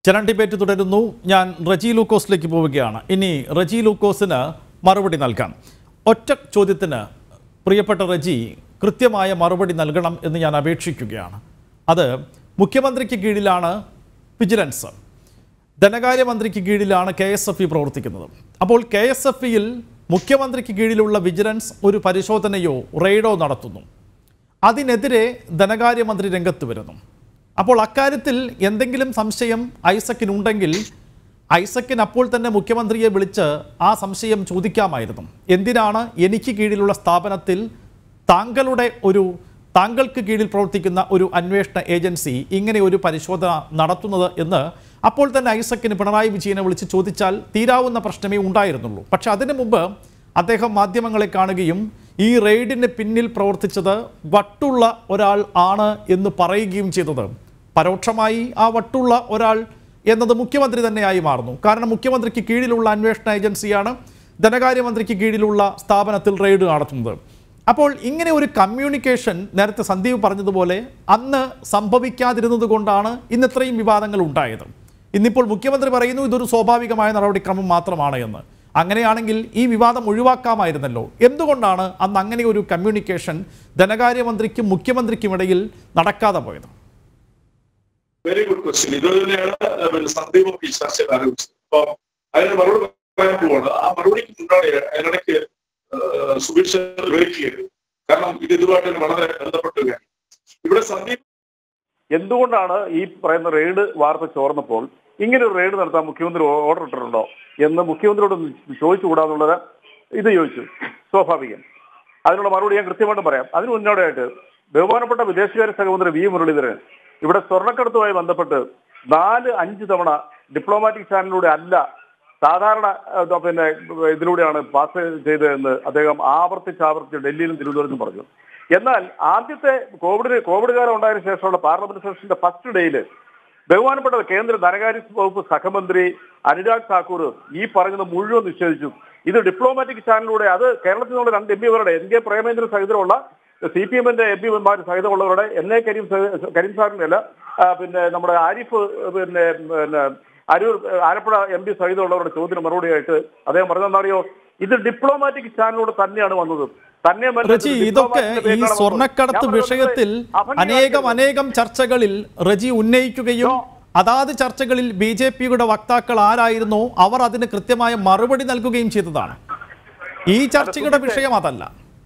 ജനൻ debate തുടരുന്നു ഞാൻ റജി ലൂക്കോസിലേക്ക് പോവുകയാണ് ഇനി റജി ലൂക്കോസിന് മറുപടി നൽകാം ഒറ്റ ചോദ്യത്തിന് പ്രിയപ്പെട്ട റജി കൃത്യമായ മറുപടി നൽകണം എന്ന് ഞാൻ അപേക്ഷിക്കുകയാണ് അത് മുഖ്യമന്ത്രിക്ക് കീഴിലാണ് വിജിലൻസ് ധനകാര്യമന്ത്രിക്ക് കീഴിലാണ് കെ എസ് എഫ് ഇ പ്രവർത്തിക്കുന്നത് അപ്പോൾ കെ എസ് എഫ് ഇയിൽ മുഖ്യമന്ത്രിക്ക് കീഴിലുള്ള വിജിലൻസ് ഒരു പരിശോധനയോ റെയ്ഡോ നടത്തുന്നു അതിനെതിരെ ധനകാര്യമന്ത്രി രംഗത്ത് വരുന്നു അപ്പോൾ അക്കാര്യത്തിൽ എന്തെങ്കിലും സംശയം ഐസക്കിനുണ്ടെങ്കിൽ ഐസക്കിന് അപ്പോൾ തന്നെ മുഖ്യമന്ത്രിയെ വിളിച്ച് ആ സംശയം ചോദിക്കാമായിരുന്നു എന്തിനാണ് എനിക്ക് കീഴിലുള്ള സ്ഥാപനത്തിൽ താങ്കളുടെ ഒരു താങ്കൾക്ക് കീഴിൽ പ്രവർത്തിക്കുന്ന ഒരു അന്വേഷണ ഏജൻസി ഇങ്ങനെ ഒരു പരിശോധന നടത്തുന്നത് എന്ന് അപ്പോൾ തന്നെ ഐസക്കിന് പിണറായി വിജയനെ വിളിച്ച് ചോദിച്ചാൽ തീരാവുന്ന പ്രശ്നമേ ഉണ്ടായിരുന്നുള്ളൂ പക്ഷെ അതിനു മുമ്പ് അദ്ദേഹം മാധ്യമങ്ങളെ കാണുകയും ഈ റെയ്ഡിന് പിന്നിൽ പ്രവർത്തിച്ചത് വട്ടുള്ള ഒരാൾ ആണ് എന്ന് പറയുകയും ചെയ്തത് പരോക്ഷമായി ആ വട്ടുള്ള ഒരാൾ എന്നത് മുഖ്യമന്ത്രി തന്നെയായി മാറുന്നു കാരണം മുഖ്യമന്ത്രിക്ക് കീഴിലുള്ള അന്വേഷണ ഏജൻസിയാണ് ധനകാര്യമന്ത്രിക്ക് കീഴിലുള്ള സ്ഥാപനത്തിൽ റെയ്ഡ് നടത്തുന്നത് അപ്പോൾ ഇങ്ങനെ ഒരു കമ്മ്യൂണിക്കേഷൻ നേരത്തെ സന്ദീപ് പറഞ്ഞതുപോലെ അന്ന് സംഭവിക്കാതിരുന്നത് കൊണ്ടാണ് ഇന്ന് ഇത്രയും വിവാദങ്ങൾ ഉണ്ടായത് ഇന്നിപ്പോൾ മുഖ്യമന്ത്രി പറയുന്നു ഇതൊരു സ്വാഭാവികമായ നടപടിക്രമം മാത്രമാണ് എന്ന് അങ്ങനെയാണെങ്കിൽ ഈ വിവാദം ഒഴിവാക്കാമായിരുന്നല്ലോ എന്തുകൊണ്ടാണ് അന്ന് അങ്ങനെ ഒരു കമ്മ്യൂണിക്കേഷൻ ധനകാര്യമന്ത്രിക്കും മുഖ്യമന്ത്രിക്കും ഇടയിൽ നടക്കാതെ പോയത് വെരി ഗുഡ് ക്വസ്റ്റ്യൻ ഇത് തന്നെയാണ് പിന്നെ സന്ദീപ് ഈ ചർച്ചയിൽ ആരംഭിച്ചത് അപ്പൊ അതിന് മറുപടി പറയാൻ പോവാണ് ആ മറുപടിക്ക് മുന്നാണ് അതിനിടയ്ക്ക് സുബീഷ് വിവരിക്കുകയത് കാരണം ഇത് ഇതുമായിട്ട് തന്നെ വളരെ ബന്ധപ്പെട്ട ഒരു കാര്യം ഇവിടെ സന്ദീപ് എന്തുകൊണ്ടാണ് ഈ പറയുന്ന റെയ്ഡ് വാർത്ത ചോർന്നപ്പോൾ ഇങ്ങനെ ഒരു റെയ്ഡ് നടത്താൻ മുഖ്യമന്ത്രി ഓർഡർ ഇട്ടിട്ടുണ്ടോ എന്ന് മുഖ്യമന്ത്രിയോട് ചോദിച്ചുകൂടാന്നുള്ളത് ഇത് ചോദിച്ചു സ്വാഭാവികം അതിനുള്ള മറുപടി ഞാൻ കൃത്യമായിട്ടും പറയാം അതിന് മുന്നോടിയായിട്ട് ബഹുമാനപ്പെട്ട വിദേശകാര്യ സഹമന്ത്രി വി മുരളീധരൻ ഇവിടെ സ്വർണ്ണക്കടത്തുമായി ബന്ധപ്പെട്ട് നാല് അഞ്ച് തവണ ഡിപ്ലോമാറ്റിക് ചാനലിലൂടെ അല്ല സാധാരണ ഏഹ്, പിന്നെ ഇതിലൂടെയാണ് പാസ് ചെയ്തതെന്ന് അദ്ദേഹം ആവർത്തിച്ച് ആവർത്തിച്ച് ഡൽഹിയിലും തിരുവനന്തപുരത്തും പറഞ്ഞു എന്നാൽ ആദ്യത്തെ കോവിഡ് കോവിഡ് കാലം ഉണ്ടായതിനു ശേഷമുള്ള പാർലമെന്റ് സെഷന്റെ ഫസ്റ്റ് ഡേയിൽ ബഹുമാനപ്പെട്ട കേന്ദ്ര ധനകാര്യ വകുപ്പ് സഹമന്ത്രി അനുരാഗ് താക്കൂർ ഈ പറഞ്ഞത് മുഴുവൻ നിഷേധിച്ചു ഇത് ഡിപ്ലോമാറ്റിക് ചാനലിലൂടെ അത് കേരളത്തിൽ നിന്നുള്ള രണ്ട് എം പിമാരുടെ എൻ കെ പ്രേമേന്ദ്രൻ സഹിതമുള്ള സി പി എമ്മിന്റെ എം പിമാർ സഹിതമുള്ളവരുടെ എൻ എ കരീം സഹ- കരീം സാറിന്റെ അല്ല ആ, പിന്നെ നമ്മുടെ ആരിഫ് പിന്നെ പിന്നെ അരൂർ ആലപ്പുഴ എം പി സഹിതമുള്ളവരുടെ ചോദ്യത്തിന് മറുപടിയായിട്ട് അദ്ദേഹം പറഞ്ഞതെന്നറിയോ ഇത് ഡിപ്ലോമാറ്റിക് ചാനലിലൂടെ തന്നെയാണ് വന്നത് തന്നെ മറ്റേ റജി ഇതൊക്കെ ഡിപ്ലോമാറ്റിന്റെ ഈ പേരിലാണ് വന്നത്. സ്വർണ്ണക്കടത്ത് ഞാൻ പറഞ്ഞത് വിഷയത്തിൽ അഭംഗിയാക്കരുത്. അനേകം അനേകം ചർച്ചകളിൽ റജി ഉന്നയിക്കുകയും അതാത് ചർച്ചകളിൽ ബി ജെ പിയുടെ വക്താക്കൾ ആരായിരുന്നോ അവർ അതിന് കൃത്യമായ മറുപടി നൽകുകയും ചെയ്തതാണ് ഈ ചർച്ചയുടെ വിഷയം അതല്ല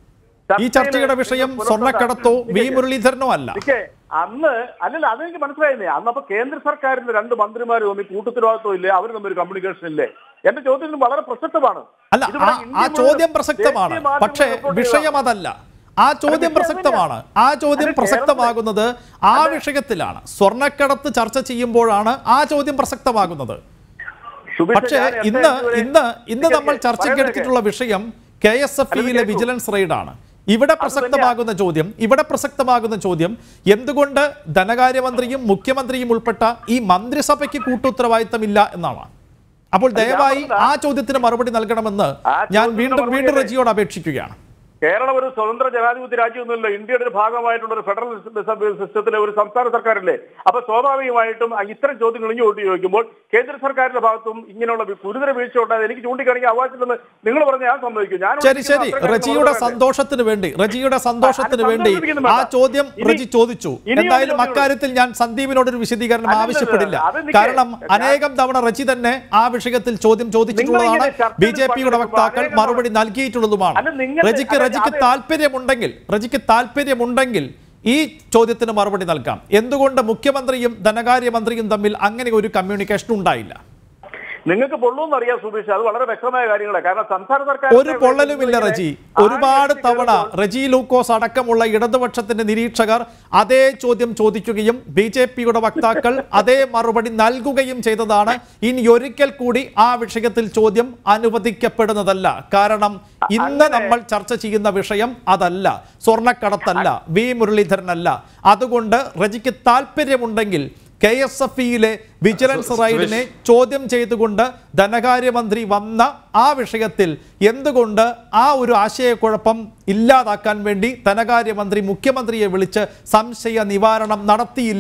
ഈ ചർച്ചയുടെ വിഷയം സ്വർണ്ണക്കടത്തോ വി മുരളീധരനോ അല്ല നിക്കേ, അന്ന് അല്ലല്ല അതെനിക്ക് മനസ്സിലായില്ലേ അന്ന് അപ്പൊ കേന്ദ്ര സർക്കാരിന്റെ രണ്ട് മന്ത്രിമാർ തമ്മിൽ കൂട്ടുത്തരവാദിത്വം ഇല്ലേ അവർ തമ്മിൽ കമ്മ്യൂണിക്കേഷൻ ഇല്ലേ എന്റെ ചോദ്യത്തിന് വളരെ പ്രസക്തമാണ് അല്ല ഇതിവിടെ ആ- ആ ഇന്ത്യ ചോദ്യം മുഴുവൻ പ്രസക്തമാണ് ദേശീയ മാധ്യമങ്ങൾ പക്ഷേ report വിഷയം ചെയ്തതാണ്. അതല്ല ആ ചോദ്യം വിഷയം പ്രസക്തമാണ് ആ ചോദ്യം അത് പ്രസക്തമാകുന്നത് ആ വിഷയത്തിലാണ് സ്വർണ്ണക്കടത്ത് ചർച്ച ചെയ്യുമ്പോഴാണ് ആ ചോദ്യം പ്രസക്തമാകുന്നത് സുബീഷ്, പക്ഷേ ഞാൻ എന്താ ഇന്ന് ഇതുവരെ- ഇന്ന് ഇന്ന് നിക്കേ, നമ്മൾ ചർച്ചയ്ക്ക് പറയുന്നത് എടുത്തിട്ടുള്ള വിഷയം കെ എസ് എഫ് അല്ല, ഇയിലെ കേൾക്കൂ. വിജിലൻസ് റെയ്ഡാണ് ഇവിടെ പ്രസക്തമാകുന്ന ചോദ്യം ഇവിടെ പ്രസക്തമാകുന്ന ചോദ്യം എന്തുകൊണ്ട് ധനകാര്യമന്ത്രിയും മുഖ്യമന്ത്രിയും ഉൾപ്പെട്ട ഈ മന്ത്രിസഭയ്ക്ക് കൂട്ടുത്തരവാദിത്തമില്ല എന്നാണ് അപ്പോൾ ദയവായി പറഞ്ഞതാ. ആ ചോദ്യത്തിന് മറുപടി നൽകണമെന്ന് ആ ഞാൻ ചോദ്യത്തിന് വീണ്ടും മറുപടി വീണ്ടും അല്ലേ? റജിയോട് അപേക്ഷിക്കുകയാണ് കേരളം ഒരു സ്വതന്ത്ര ജനാധിപത്യ രാജ്യമൊന്നുമില്ല ഇന്ത്യയുടെ ഒരു ഭാഗമായിട്ടുള്ള ഒരു ഫെഡറൽ സിസ്റ്റ- സിസ്റ്റത്തിലെ ഒരു സംസ്ഥാന സർക്കാരല്ലേ അപ്പൊ സ്വാഭാവികമായിട്ടും ഇത്തരം ചോദ്യങ്ങൾ ഇങ്ങോട്ട് ചോദിക്കുമ്പോൾ കേന്ദ്ര സർക്കാരിന്റെ ഭാഗത്തും ഇങ്ങനെയുള്ള വി- ഗുരുതര വീഴ്ച ഉണ്ടായത് എനിക്ക് ചൂണ്ടിക്കാണിക്കാൻ അവകാശമില്ലെന്ന് നിങ്ങൾ പറഞ്ഞ ഞാൻ സമ്മതിക്കും ഞാൻ ശരി ശരി റജിയുടെ സന്തോഷത്തിന് വേണ്ടി റജിയുടെ സന്തോഷത്തിന് അല്ല, വേണ്ടി സന്തോഷിപ്പിക്കുന്നു ആ വേണ്ട. ചോദ്യം ഇനി- റജി ചോദിച്ചു ഇനിയും എന്തായാലും ഒരു ചോദ്യം അക്കാര്യത്തിൽ ഞാൻ സന്ദീപിനോട് ഒരു വിശദീകരണം അല്ലല്ല, ആവശ്യപ്പെടില്ല അത് നിൽക്കേ. കാരണം ഞാൻ- അനേകം തവണ റജി തന്നെ ആ വിഷയത്തിൽ ചോദ്യം ചോദിച്ചിട്ടുള്ളതാണ് നിങ്ങളിങ്ങനെ ചർച്ചയിൽ ബി ജെ പിയുടെ പങ്കെടുക്കുമ്പോൾ വക്താക്കൾ അനേകം മറുപടി നൽകിയിട്ടുള്ളതുമാണ് അല്ല, നിങ്ങൾ- റജിക്ക് അല്ല, റജിക്ക് അത് താല്പര്യമുണ്ടെങ്കിൽ റജിക്ക് താല്പര്യമുണ്ടെങ്കിൽ ഈ ചോദ്യത്തിന് മറുപടി നൽകാം എന്തുകൊണ്ട് മുഖ്യമന്ത്രിയും ധനകാര്യമന്ത്രിയും തമ്മിൽ അങ്ങനെ ഒരു കമ്മ്യൂണിക്കേഷൻ ഉണ്ടായില്ല നിങ്ങൾക്ക് പൊള്ളൂന്ന് അറിയാം സുബീഷ് അത് വളരെ വ്യക്തമായ കാര്യങ്ങളാണ് കാരണം സംസ്ഥാന സർക്കാർ ഒരു പൊള്ളലുമില്ല റജി ഒരുപാട് തവണ റജി ലൂക്കോസ് അടക്കമുള്ള ഇടതുപക്ഷത്തിന്റെ നിരീക്ഷകർ അതേ ചോദ്യം ചോദിക്കുകയും ബി ജെ പിയുടെ വക്താക്കൾ അതേ മറുപടി നൽകുകയും ചെയ്തതാണ് ഇനി ഒരിക്കൽ കൂടി ആ വിഷയത്തിൽ ചോദ്യം അനുവദിക്കപ്പെടുന്നതല്ല കാരണം ഇന്ന് നമ്മൾ ചർച്ച ചെയ്യുന്ന വിഷയം അതല്ല സ്വർണ്ണക്കടത്തല്ല വി മുരളീധരനല്ല അതുകൊണ്ട് റജിക്ക് താല്പര്യമുണ്ടെങ്കിൽ കെ എസ് എഫ് ഇയിലെ വിജിലൻസ് റൈഡിനെ ചോദ്യം ചെയ്തുകൊണ്ട് ധനകാര്യമന്ത്രി വന്ന ആ വിഷയത്തിൽ എന്തുകൊണ്ട് ആ ഒരു ആശയക്കുഴപ്പം ഇല്ലാതാക്കാൻ വേണ്ടി ധനകാര്യമന്ത്രി മുഖ്യമന്ത്രിയെ വിളിച്ച് സംശയ നിവാരണം നടത്തിയില്ല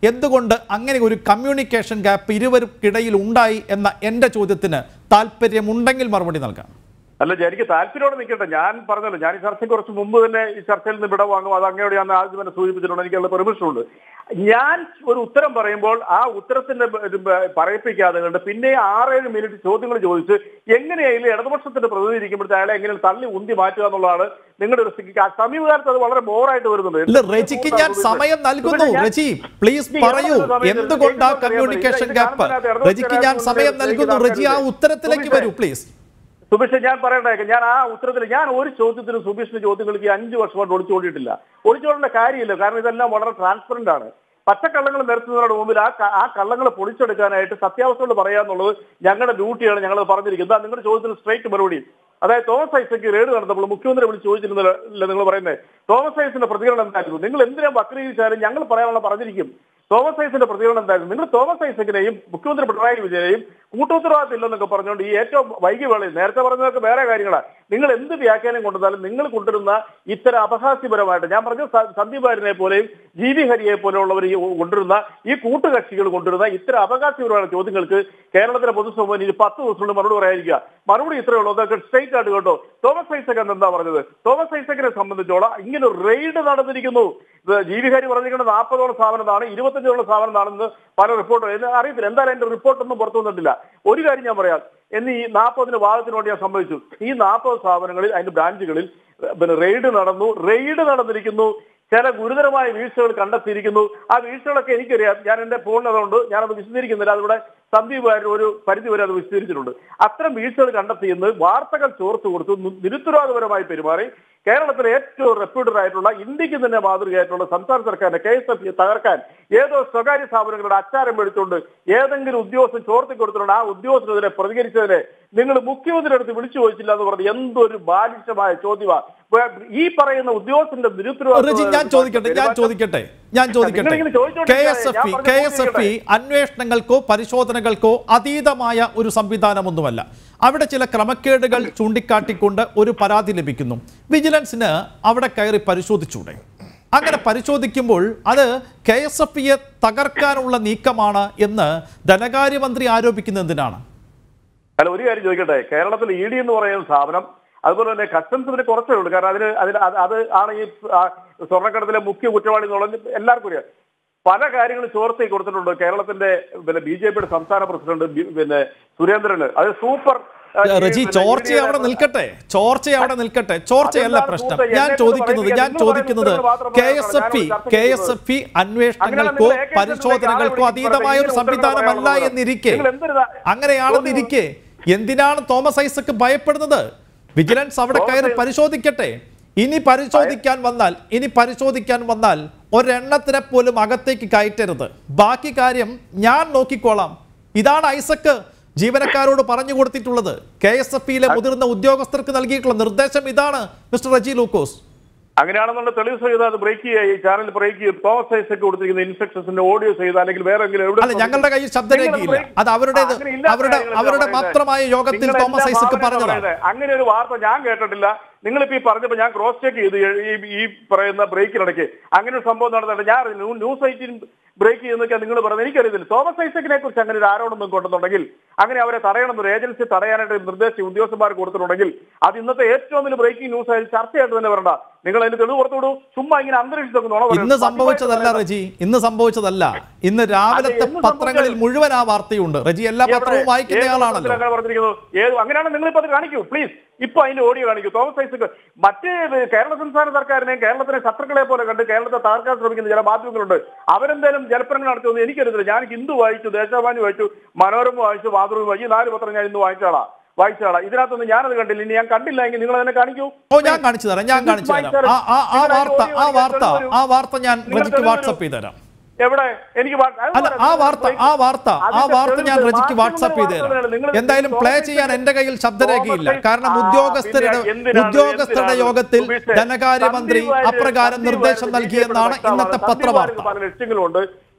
എന്തുകൊണ്ട് അങ്ങനെ ഒരു കമ്മ്യൂണിക്കേഷൻ ഗ്യാപ്പ് ഇരുവർക്കിടയിൽ ഉണ്ടായി എന്ന എൻ്റെ ചോദ്യത്തിന് താല്പര്യമുണ്ടെങ്കിൽ മറുപടി നൽകാം അല്ല എനിക്ക് താല്പര്യോടെ നിൽക്കട്ടെ ഞാൻ പറഞ്ഞല്ലോ ഞാൻ ഈ ചർച്ചയ്ക്ക് കുറച്ച് മുമ്പ് തന്നെ ഈ ചർച്ചയിൽ നിന്ന് വിട വാങ്ങും അത് അങ്ങയോട് ഞാൻ ആദ്യം തന്നെ സൂചിപ്പിച്ചിട്ടുണ്ട് എനിക്കുള്ള പെർമിഷൻ ഉണ്ട് ഞാൻ ഒരു ഉത്തരം പറയുമ്പോൾ ആ ഉത്തരത്തിന്റെ ബ- ഇത് ബ- പറയിപ്പിക്കാതെ കണ്ട് പിന്നെ ആറേഴ് മിനിറ്റ് ചോദ്യങ്ങൾ ചോദിച്ച് എങ്ങനെയായാലും ഇടതുപക്ഷത്തിന്റെ പ്രതിനിധി ഇരിക്കുമ്പോഴത്തെ അയാളെ എങ്ങനെ തള്ളി ഉന്തി മാറ്റുക എന്നുള്ളതാണ് നിങ്ങളുടെ ഒരു സ്ഥിതിക്ക് ആ സമീപകാലത്ത് അത് വളരെ ബോറായിട്ട് വരുന്നുണ്ട് ഇല്ല റെജിക്ക് ഞാൻ സമയം നൽകുന്നു റെജി പ്ലീസ് പറയൂ എന്തുകൊണ്ട് ആ കമ്മ്യൂണിക്കേഷൻ ഗ്യാപ്പ് റെജിക്ക് ഞാൻ സമയം നൽകുന്നു റെജി ആ ഉത്തരത്തിലേക്ക് വരൂ പ്ലീസ് സുബീഷ് ഞാൻ പറയണ്ടേ ഞാൻ ആ ഉത്തരത്തിൽ ഞാൻ ഒരു ചോദ്യത്തിന് സുബീഷിന്റെ ചോദ്യങ്ങൾക്ക് ഈ അഞ്ചു വർഷമായിട്ട് ഒളിച്ചോടിയിട്ടില്ല ഒളിച്ചോടേണ്ട കാര്യമില്ല കാരണം ഇതെല്ലാം വളരെ ട്രാൻസ്പെറന്റ് ആണ് പച്ചക്കള്ളങ്ങൾ നിരത്തുന്നതിനോട് മുമ്പിൽ ആ ക- ആ കള്ളങ്ങൾ പൊളിച്ചെടുക്കാനായിട്ട് സത്യാവസ്ഥകൾ പറയാന്നുള്ളത് ഞങ്ങളുടെ ഡ്യൂട്ടിയാണ് ഞങ്ങൾ പറഞ്ഞിരിക്കുന്നത് അതാ നിങ്ങളുടെ ചോദ്യത്തിന് സ്ട്രൈറ്റ് മറുപടി അതായത് തോമസ് ഐസക്ക് റെയ്ഡ് നടന്നപ്പോൾ മുഖ്യമന്ത്രി വിളിച്ച് ചോദിച്ചിരുന്നില്ല നിങ്ങൾ പറയുന്നത് തോമസ് ഐസിന്റെ പ്രതികരണം എന്തായിരുന്നു നിങ്ങൾ എന്തിനാ വക്രീകരിച്ചാലും ഞങ്ങൾ പറയാനുള്ള പറഞ്ഞിരിക്കും തോമസ് ഐസിന്റെ പ്രതികരണം എന്തായിരുന്നു നിങ്ങൾ തോമസ് ഐസക്കിനെയും മുഖ്യമന്ത്രി പിണറായി വിജയനെയും കൂട്ടുത്തരവാദിത്തം ഇല്ലെന്നൊക്കെ പറഞ്ഞുകൊണ്ട് ഈ ഏറ്റവും വൈകി വേളയിൽ നേരത്തെ പറഞ്ഞതൊക്കെ വേറെ കാര്യങ്ങളാണ് നിങ്ങൾ എന്ത് വ്യാഖ്യാനം കൊണ്ടുവന്നാലും നിങ്ങൾ കൊണ്ടുവരുന്ന ഇത്തരം അപഹാസ്യപരമായിട്ട് ഞാൻ പറഞ്ഞ സ- സന്ദീപ് വാര്യനെ പോലെയും ജി വി ഹരിയെ പോലെയുള്ളവർ ഈ കൊണ്ടുവരുന്ന ഈ കൂട്ടുകക്ഷികൾ കൊണ്ടുവരുന്ന ഇത്തരം അപഹാസ്യപരമായ ചോദ്യങ്ങൾക്ക് കേരളത്തിലെ പൊതുസമൂഹം ഇനി പത്ത് ദിവസം കൊണ്ട് മറുപടി പറയാതിരിക്കുക മറുപടി ഇത്രയേ ഉള്ളൂ അതൊക്കെ സ്ട്രൈറ്റ് ആയിട്ട് കേട്ടോ തോമസ് ഐസക് എന്താ പറഞ്ഞത് തോമസ് ഐസക്കിനെ സംബന്ധിച്ചോളം ഇങ്ങനെ ഒരു റെയ്ഡ് നടന്നിരിക്കുന്നു ഇത് ജി വി ഹരി പറഞ്ഞിരിക്കുന്നത് നാൽപ്പതോളം സ്ഥാപനമാണ് ഇരുപത്തഞ്ചോളം സ്ഥാപനമാണെന്ന് പല റിപ്പോർട്ടും എന്ന് അറിയത്തില്ല എന്തായാലും എന്റെ റിപ്പോർട്ടൊന്നും പുറത്തു വന്നിട്ടില്ല ഒരു കാര്യം ഞാൻ പറയാം എന്ന് ഈ നാൽപ്പതിന് വാദത്തിന് വേണ്ടി ഞാൻ സംഭവിച്ചു ഈ നാൽപ്പത് സ്ഥാപനങ്ങളിൽ അതിന്റെ ബ്രാഞ്ചുകളിൽ ഏഹ്, പിന്നെ റെയ്ഡ് നടന്നു റെയ്ഡ് നടന്നിരിക്കുന്നു ചില ഗുരുതരമായ വീഴ്ചകൾ കണ്ടെത്തിയിരിക്കുന്നു ആ വീഴ്ചകളൊക്കെ എനിക്കറിയാം ഞാൻ എന്റെ ഫോണിൽ അതുകൊണ്ട് ഞാനത് വിശദീകരിക്കുന്നില്ല അതിവിടെ സന്ദീപ് വാര്യർ ഒരു പരിധി വരെ അത് വിശദീകരിച്ചിട്ടുണ്ട് അത്തരം വീഴ്ചകൾ കണ്ടെത്തിയെന്ന് വാർത്തകൾ ചോർത്ത് കൊടുത്തു നി- നിരുത്തരവാദപരമായി പെരുമാറി കേരളത്തിലെ ഏറ്റവും റെപ്യൂട്ടഡ് ആയിട്ടുള്ള ഇന്ത്യക്ക് തന്നെ മാതൃകയായിട്ടുള്ള സംസ്ഥാന സർക്കാരിന്റെ കെ എസ് എഫ് തകർക്കാൻ ഏതോ സ്വകാര്യ സ്ഥാപനങ്ങളുടെ അച്ചാരം എടുത്തുകൊണ്ട് ഏതെങ്കിലും ഉദ്യോഗസ്ഥൻ ചോർത്തി കൊടുത്തിട്ടുണ്ട് ആ ഉദ്യോഗസ്ഥനെതിരെ പ്രതികരിച്ചതിനെ നിങ്ങൾ മുഖ്യമന്ത്രി അടുത്ത് വിളിച്ചു ചോദിച്ചില്ല എന്ന് പറഞ്ഞ് എന്തൊരു ബാലിശമായ ചോദ്യമാണ് ഈ പറയുന്ന ഉദ്യോഗസ്ഥന്റെ റെജി ഞാൻ ചോദിക്കട്ടെ ഞാൻ ചോദിക്കട്ടെ ഞാൻ ചോദിക്കട്ടെ നിങ്ങളിങ്ങനെ ചോദിച്ചോണ്ടിരിക്കാതെ കെ എസ് എഫ് ഞാൻ ഇ പറഞ്ഞ കെ എസ് എഫ് ഇ അന്വേഷണങ്ങൾക്കോ പരിശോധനകൾക്കോ അതീതമായ ഒരു സംവിധാനമൊന്നുമല്ല അവിടെ ചില ക്രമക്കേടുകൾ ചൂണ്ടിക്കാട്ടിക്കൊണ്ട് ഒരു പരാതി ലഭിക്കുന്നു വിജിലൻസിന് അവിടെ കയറി പരിശോധിച്ചൂടെ അങ്ങനെ പരിശോധിക്കുമ്പോൾ അത് കെ എസ് എഫ് ഇയെ തകർക്കാനുള്ള നീക്കമാണ് എന്ന് ധനകാര്യമന്ത്രി ആരോപിക്കുന്നത് എന്തിനാണ് അല്ല ഒരു കാര്യം ചോദിക്കട്ടെ കേരളത്തിൽ ഇ ഡി എന്ന് പറയുന്ന സ്ഥാപനം അതുപോലെ തന്നെ കസ്റ്റംസ് പിന്നെ കുറച്ചേ ഉള്ളൂ കാരണം അതിന് അതിന് അത് അത് ആണ് ഈ ആ, സ്വർണ്ണക്കടത്തിലെ മുഖ്യ കുറ്റവാളി എന്നുള്ളത് എല്ലാവർക്കും അറിയാം പല കാര്യങ്ങളും ചോർത്തി കൊടുത്തിട്ടുണ്ട് കേരളത്തിന്റെ പിന്നെ ബി ജെ പിയുടെ സംസ്ഥാന പ്രസിഡന്റ് ബി- പിന്നെ സുരേന്ദ്രന് അത് സൂപ്പർ ആ, ഈ റജി പിന്നെ ചോർച്ച ED യുടെ അവിടെ നിൽക്കട്ടെ ചോർച്ച അവിടെ നിൽക്കട്ടെ ചോർച്ചയല്ല അതെന്താണ് പ്രശ്നം സുഹൃത്തേ? ഞാൻ എന്നെ ചോദിക്കുന്നത് കൊണ്ട് ഞാൻ പറയുന്നത് ചോദിക്കുന്നത് നിങ്ങൾ പറയുന്നത് കെ മാത്രം എസ് എഫ് ഇ പറയാനാണ് കെ എസ് എഫ് ഇ അന്വേഷണങ്ങൾക്കോ നിങ്ങൾ AK പരിശോധനകൾക്കോ അതീതമായ ഒരു സംവിധാനമല്ല എന്നിരിക്കെ നിങ്ങൾ എന്തൊരു അങ്ങനെയാണെന്നിരിക്കെ എന്തിനാണ് തോമസ് ഐസക്ക് ഭയപ്പെടുന്നത് വിജിലൻസ് അവിടെ തോമസ് കയറി ഐ- പരിശോധിക്കട്ടെ ഇനി പരിശോധിക്കാൻ വന്നാൽ ഇനി പരിശോധിക്കാൻ വന്നാൽ ഒരെണ്ണത്തിനെ പോലും അകത്തേക്ക് കയറ്റരുത് ബാക്കി കാര്യം ഞാൻ നോക്കിക്കോളാം ഇതാണ് ഐസക്ക് ജീവനക്കാരോട് പറഞ്ഞു കൊടുത്തിട്ടുള്ളത് കെ എസ് എഫ് ഇയിലെ മുതിർന്ന ഉദ്യോഗസ്ഥർക്ക് നൽകിയിട്ടുള്ള നിർദ്ദേശം ഇതാണ് മിസ്റ്റർ റജി ലൂക്കോസ് അങ്ങനെയാണെന്നുള്ള തെളിവ് ചെയ്ത് അത് ബ്രേക്ക് ചെയ്യുക ഈ ചാനൽ ബ്രേക്ക് ചെയ്ത് തോമസ് ഐസക്ക് കൊടുത്തിരിക്കുന്ന ഇൻസ്ട്രക്ഷൻസിന്റെ ഓഡിയോ ചെയ്ത് അല്ലെങ്കിൽ വേറെ എങ്കിലും എവിടെ അല്ല ഞങ്ങളുടെ കയ്യിൽ ശബ്ദരേഖയില്ല അത് അവരുടേത് അങ്ങനെ ഇല്ലാത്ത അവരുടെ കാര്യങ്ങളല്ലേ അവരുടെ പറയുന്നത്? മാത്രമായ യോഗത്തിൽ നിങ്ങൾ തോമസ് എന്താ ഐസക്ക് ഭാവനയാണ് പറഞ്ഞതാണ് പറയുന്നത്? അങ്ങനെ ഒരു വാർത്ത ഞാൻ കേട്ടിട്ടില്ല നിങ്ങളിപ്പോ ഈ പറഞ്ഞപ്പോ ഞാൻ ക്രോസ് ചെക്ക് ചെയ്തു ഈ ഈ പറയുന്ന ബ്രേക്കിനിടയ്ക്ക് അങ്ങനെ ഒരു സംഭവം നടന്നിട്ട് ഞാൻ അറിഞ്ഞു. ന്യൂസ് എയ്റ്റീൻ ബ്രേക്ക് ചെയ്യുന്നൊക്കെ നിങ്ങൾ പറയുന്നത് എനിക്കറിയത്തില്ല തോമസ് ഐസക്കിനെ കുറിച്ച് അങ്ങനെ ഒരു ആരോപണം നിങ്ങൾക്ക് ഉണ്ടെന്നുണ്ടെങ്കിൽ അങ്ങനെ അവരെ തടയണം ഒരു ഏജൻസി തടയാനായിട്ട് ഒരു നിർദ്ദേശം ഉദ്യോഗസ്ഥന്മാർ കൊടുത്തിട്ടുണ്ടെങ്കിൽ അത് ഇന്നത്തെ ഏറ്റവും വലിയ ബ്രേക്കിംഗ് ന്യൂസ് ആയി ചർച്ചയായിട്ട് തന്നെ വരണ്ട നിങ്ങൾ അതിന് തെളിവ് പുറത്തുവിടൂ ചുമ്മാ ഇങ്ങനെ അന്തരീക്ഷത്തൊക്കെ നുണ പറയുന്നത്. ഇന്ന് സംഭവിച്ചതല്ല റജി ഇന്ന് സംഭവിച്ചതല്ല ഇന്ന് രാവിലത്തെ എന്ന് പത്രങ്ങളിൽ സംഭവിച്ചത്? മുഴുവൻ ആ വാർത്തയുണ്ട് റജി എല്ലാ എവിടെ? പത്രവും വായിക്കുന്ന ഏത് ആളാണല്ലോ പത്രത്തിലാണ് അങ്ങനെ പറഞ്ഞിരിക്കുന്നത്? ഏത് അങ്ങനെയാണ് നിങ്ങൾ ഇപ്പൊ അത് കാണിക്കൂ പ്ലീസ് ഇപ്പൊ അതിന്റെ ഓഡിയോ കാണിക്കൂ തോമസ് ഐസക് മറ്റേ കേരള സംസ്ഥാന സർക്കാരിനെയും കേരളത്തിലെ ശത്രുക്കളെ പോലെ കണ്ട് കേരളത്തെ തകർക്കാൻ ശ്രമിക്കുന്ന ചില മാധ്യമങ്ങളുണ്ട് അവരെന്തായാലും ജലപ്രകടനം നടത്തുമെന്ന് എനിക്കറിയത്തില്ല ഞാൻ ഹിന്ദു വായിച്ചു ദേശാഭിമാനി വായിച്ചു മനോരമ വായിച്ചു മാതൃഭൂമി വായിച്ചു ഈ നാല് പത്രം ഞാൻ ഇന്ന് വായിച്ചാളാ വായിച്ചാളാ ഇതിനകത്തൊന്നും ഞാനത് കണ്ടില്ല ഇനി ഞാൻ കണ്ടില്ല എങ്കിൽ നിങ്ങൾ തന്നെ കാണിക്കൂ ഓ ഞാൻ കാണിച്ചു തരാം ഞാൻ കാണിച്ചു തരാം ആ ആ ആ വാർത്ത ആ വാർത്ത ആ വാർത്ത ഞാൻ റജിക്ക് വാട്സപ്പ് ചെയ്ത് തരാം എവിടെ എനിക്ക് വാ- അത് അല്ല ആ വാർത്ത ആ വാർത്ത ആ അതിന്റെ വാർത്ത ഞാൻ തെളിവ് റജിക്ക് വാട്സപ്പ് ചെയ്ത് മാധ്യമങ്ങൾ തരാം നിങ്ങൾ എന്തായാലും പ്ലേ തോമസ് ചെയ്യാൻ ഐസക് എന്റെ കയ്യിൽ ശബ്ദരേഖയില്ല തോമസ് കാരണം ആ, ഉദ്യോഗസ്ഥരുടെ പിന്നെ എന്തിനാണ് ഉദ്യോഗസ്ഥരുടെ എന്തിനാണ് യോഗത്തിൽ സുബീഷേ, ധനകാര്യമന്ത്രി സന്ദീപ് വാര്യർ- അപ്രകാരം സന്ദീപ് നിർദ്ദേശം വാര്യർ നൽകിയെന്നാണ് ബി ജെ പിയുടെ ഇന്നത്തെ വക്താവാണ്. സന്ദീപ് പത്രവാർത്ത വാര്യർക്ക് പല ലക്ഷ്യങ്ങളുണ്ട്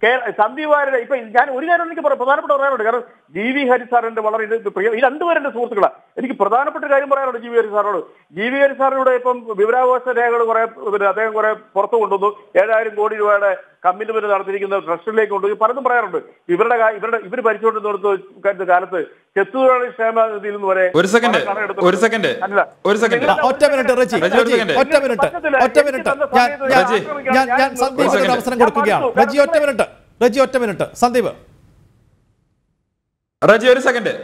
കേ- സന്ദീപ് വാര്യരെ ഇപ്പൊ ഞാൻ ഒരു കാര്യം എനിക്ക് പറ- പ്രധാനപ്പെട്ട പറയാനുണ്ട് കാരണം ജി വി ഹരി സാറിന്റെ വളരെ ഇത് പ്രിയ ഈ രണ്ടുപേരും എന്റെ സുഹൃത്തുക്കളാണ് എനിക്ക് പ്രധാനപ്പെട്ട ഒരു കാര്യം പറയാനുണ്ട് ജി വി ഹരി സാറിനോട് ജി വി ഹരി സാറിനോട് ഇപ്പം വിവരാവകാശ രേഖകൾ കുറെ പിന്നെ അദ്ദേഹം കുറെ പുറത്തു കൊണ്ടുവന്നു ഏഴായിരം കോടി രൂപയുടെ കമ്മിറ്റ്മെന്റ് നടത്തിയിരിക്കുന്ന ട്രസ്റ്റിലേക്ക് കൊണ്ടുപോയി പലതും പറയാറുണ്ട് ഇവരുടെ കാ- ഇവരുടെ ഇവർ ഭരിച്ചുകൊണ്ടിരുന്ന കാലത്ത് ചെത്തൂരാളി ക്ഷേമനിധിയിൽ നിന്ന് വരെ ഒരു സെക്കൻഡ് പണം കടമെടുത്തിട്ടുണ്ട്. ഒരു സെക്കൻഡ് അല്ല. ഒരു സെക്കൻഡ് ആ, ഒറ്റ മിനിറ്റ് റജി റജി, ഒരു റജി സെക്കൻഡ്. ഒറ്റ മിനിറ്റ് ഒറ്റ മിനിറ്റ് ഞാൻ ഞാൻ റജി. ഞാൻ ഞാൻ സന്ദീപിന് ഒരു സെക്കൻഡ്. അവസരം കൊടുക്കുകയാണ് റജി ഒറ്റ മിനിറ്റ് റജി ഒറ്റ മിനിറ്റ് സന്ദീപ് റജി ഒരു സെക്കൻഡ്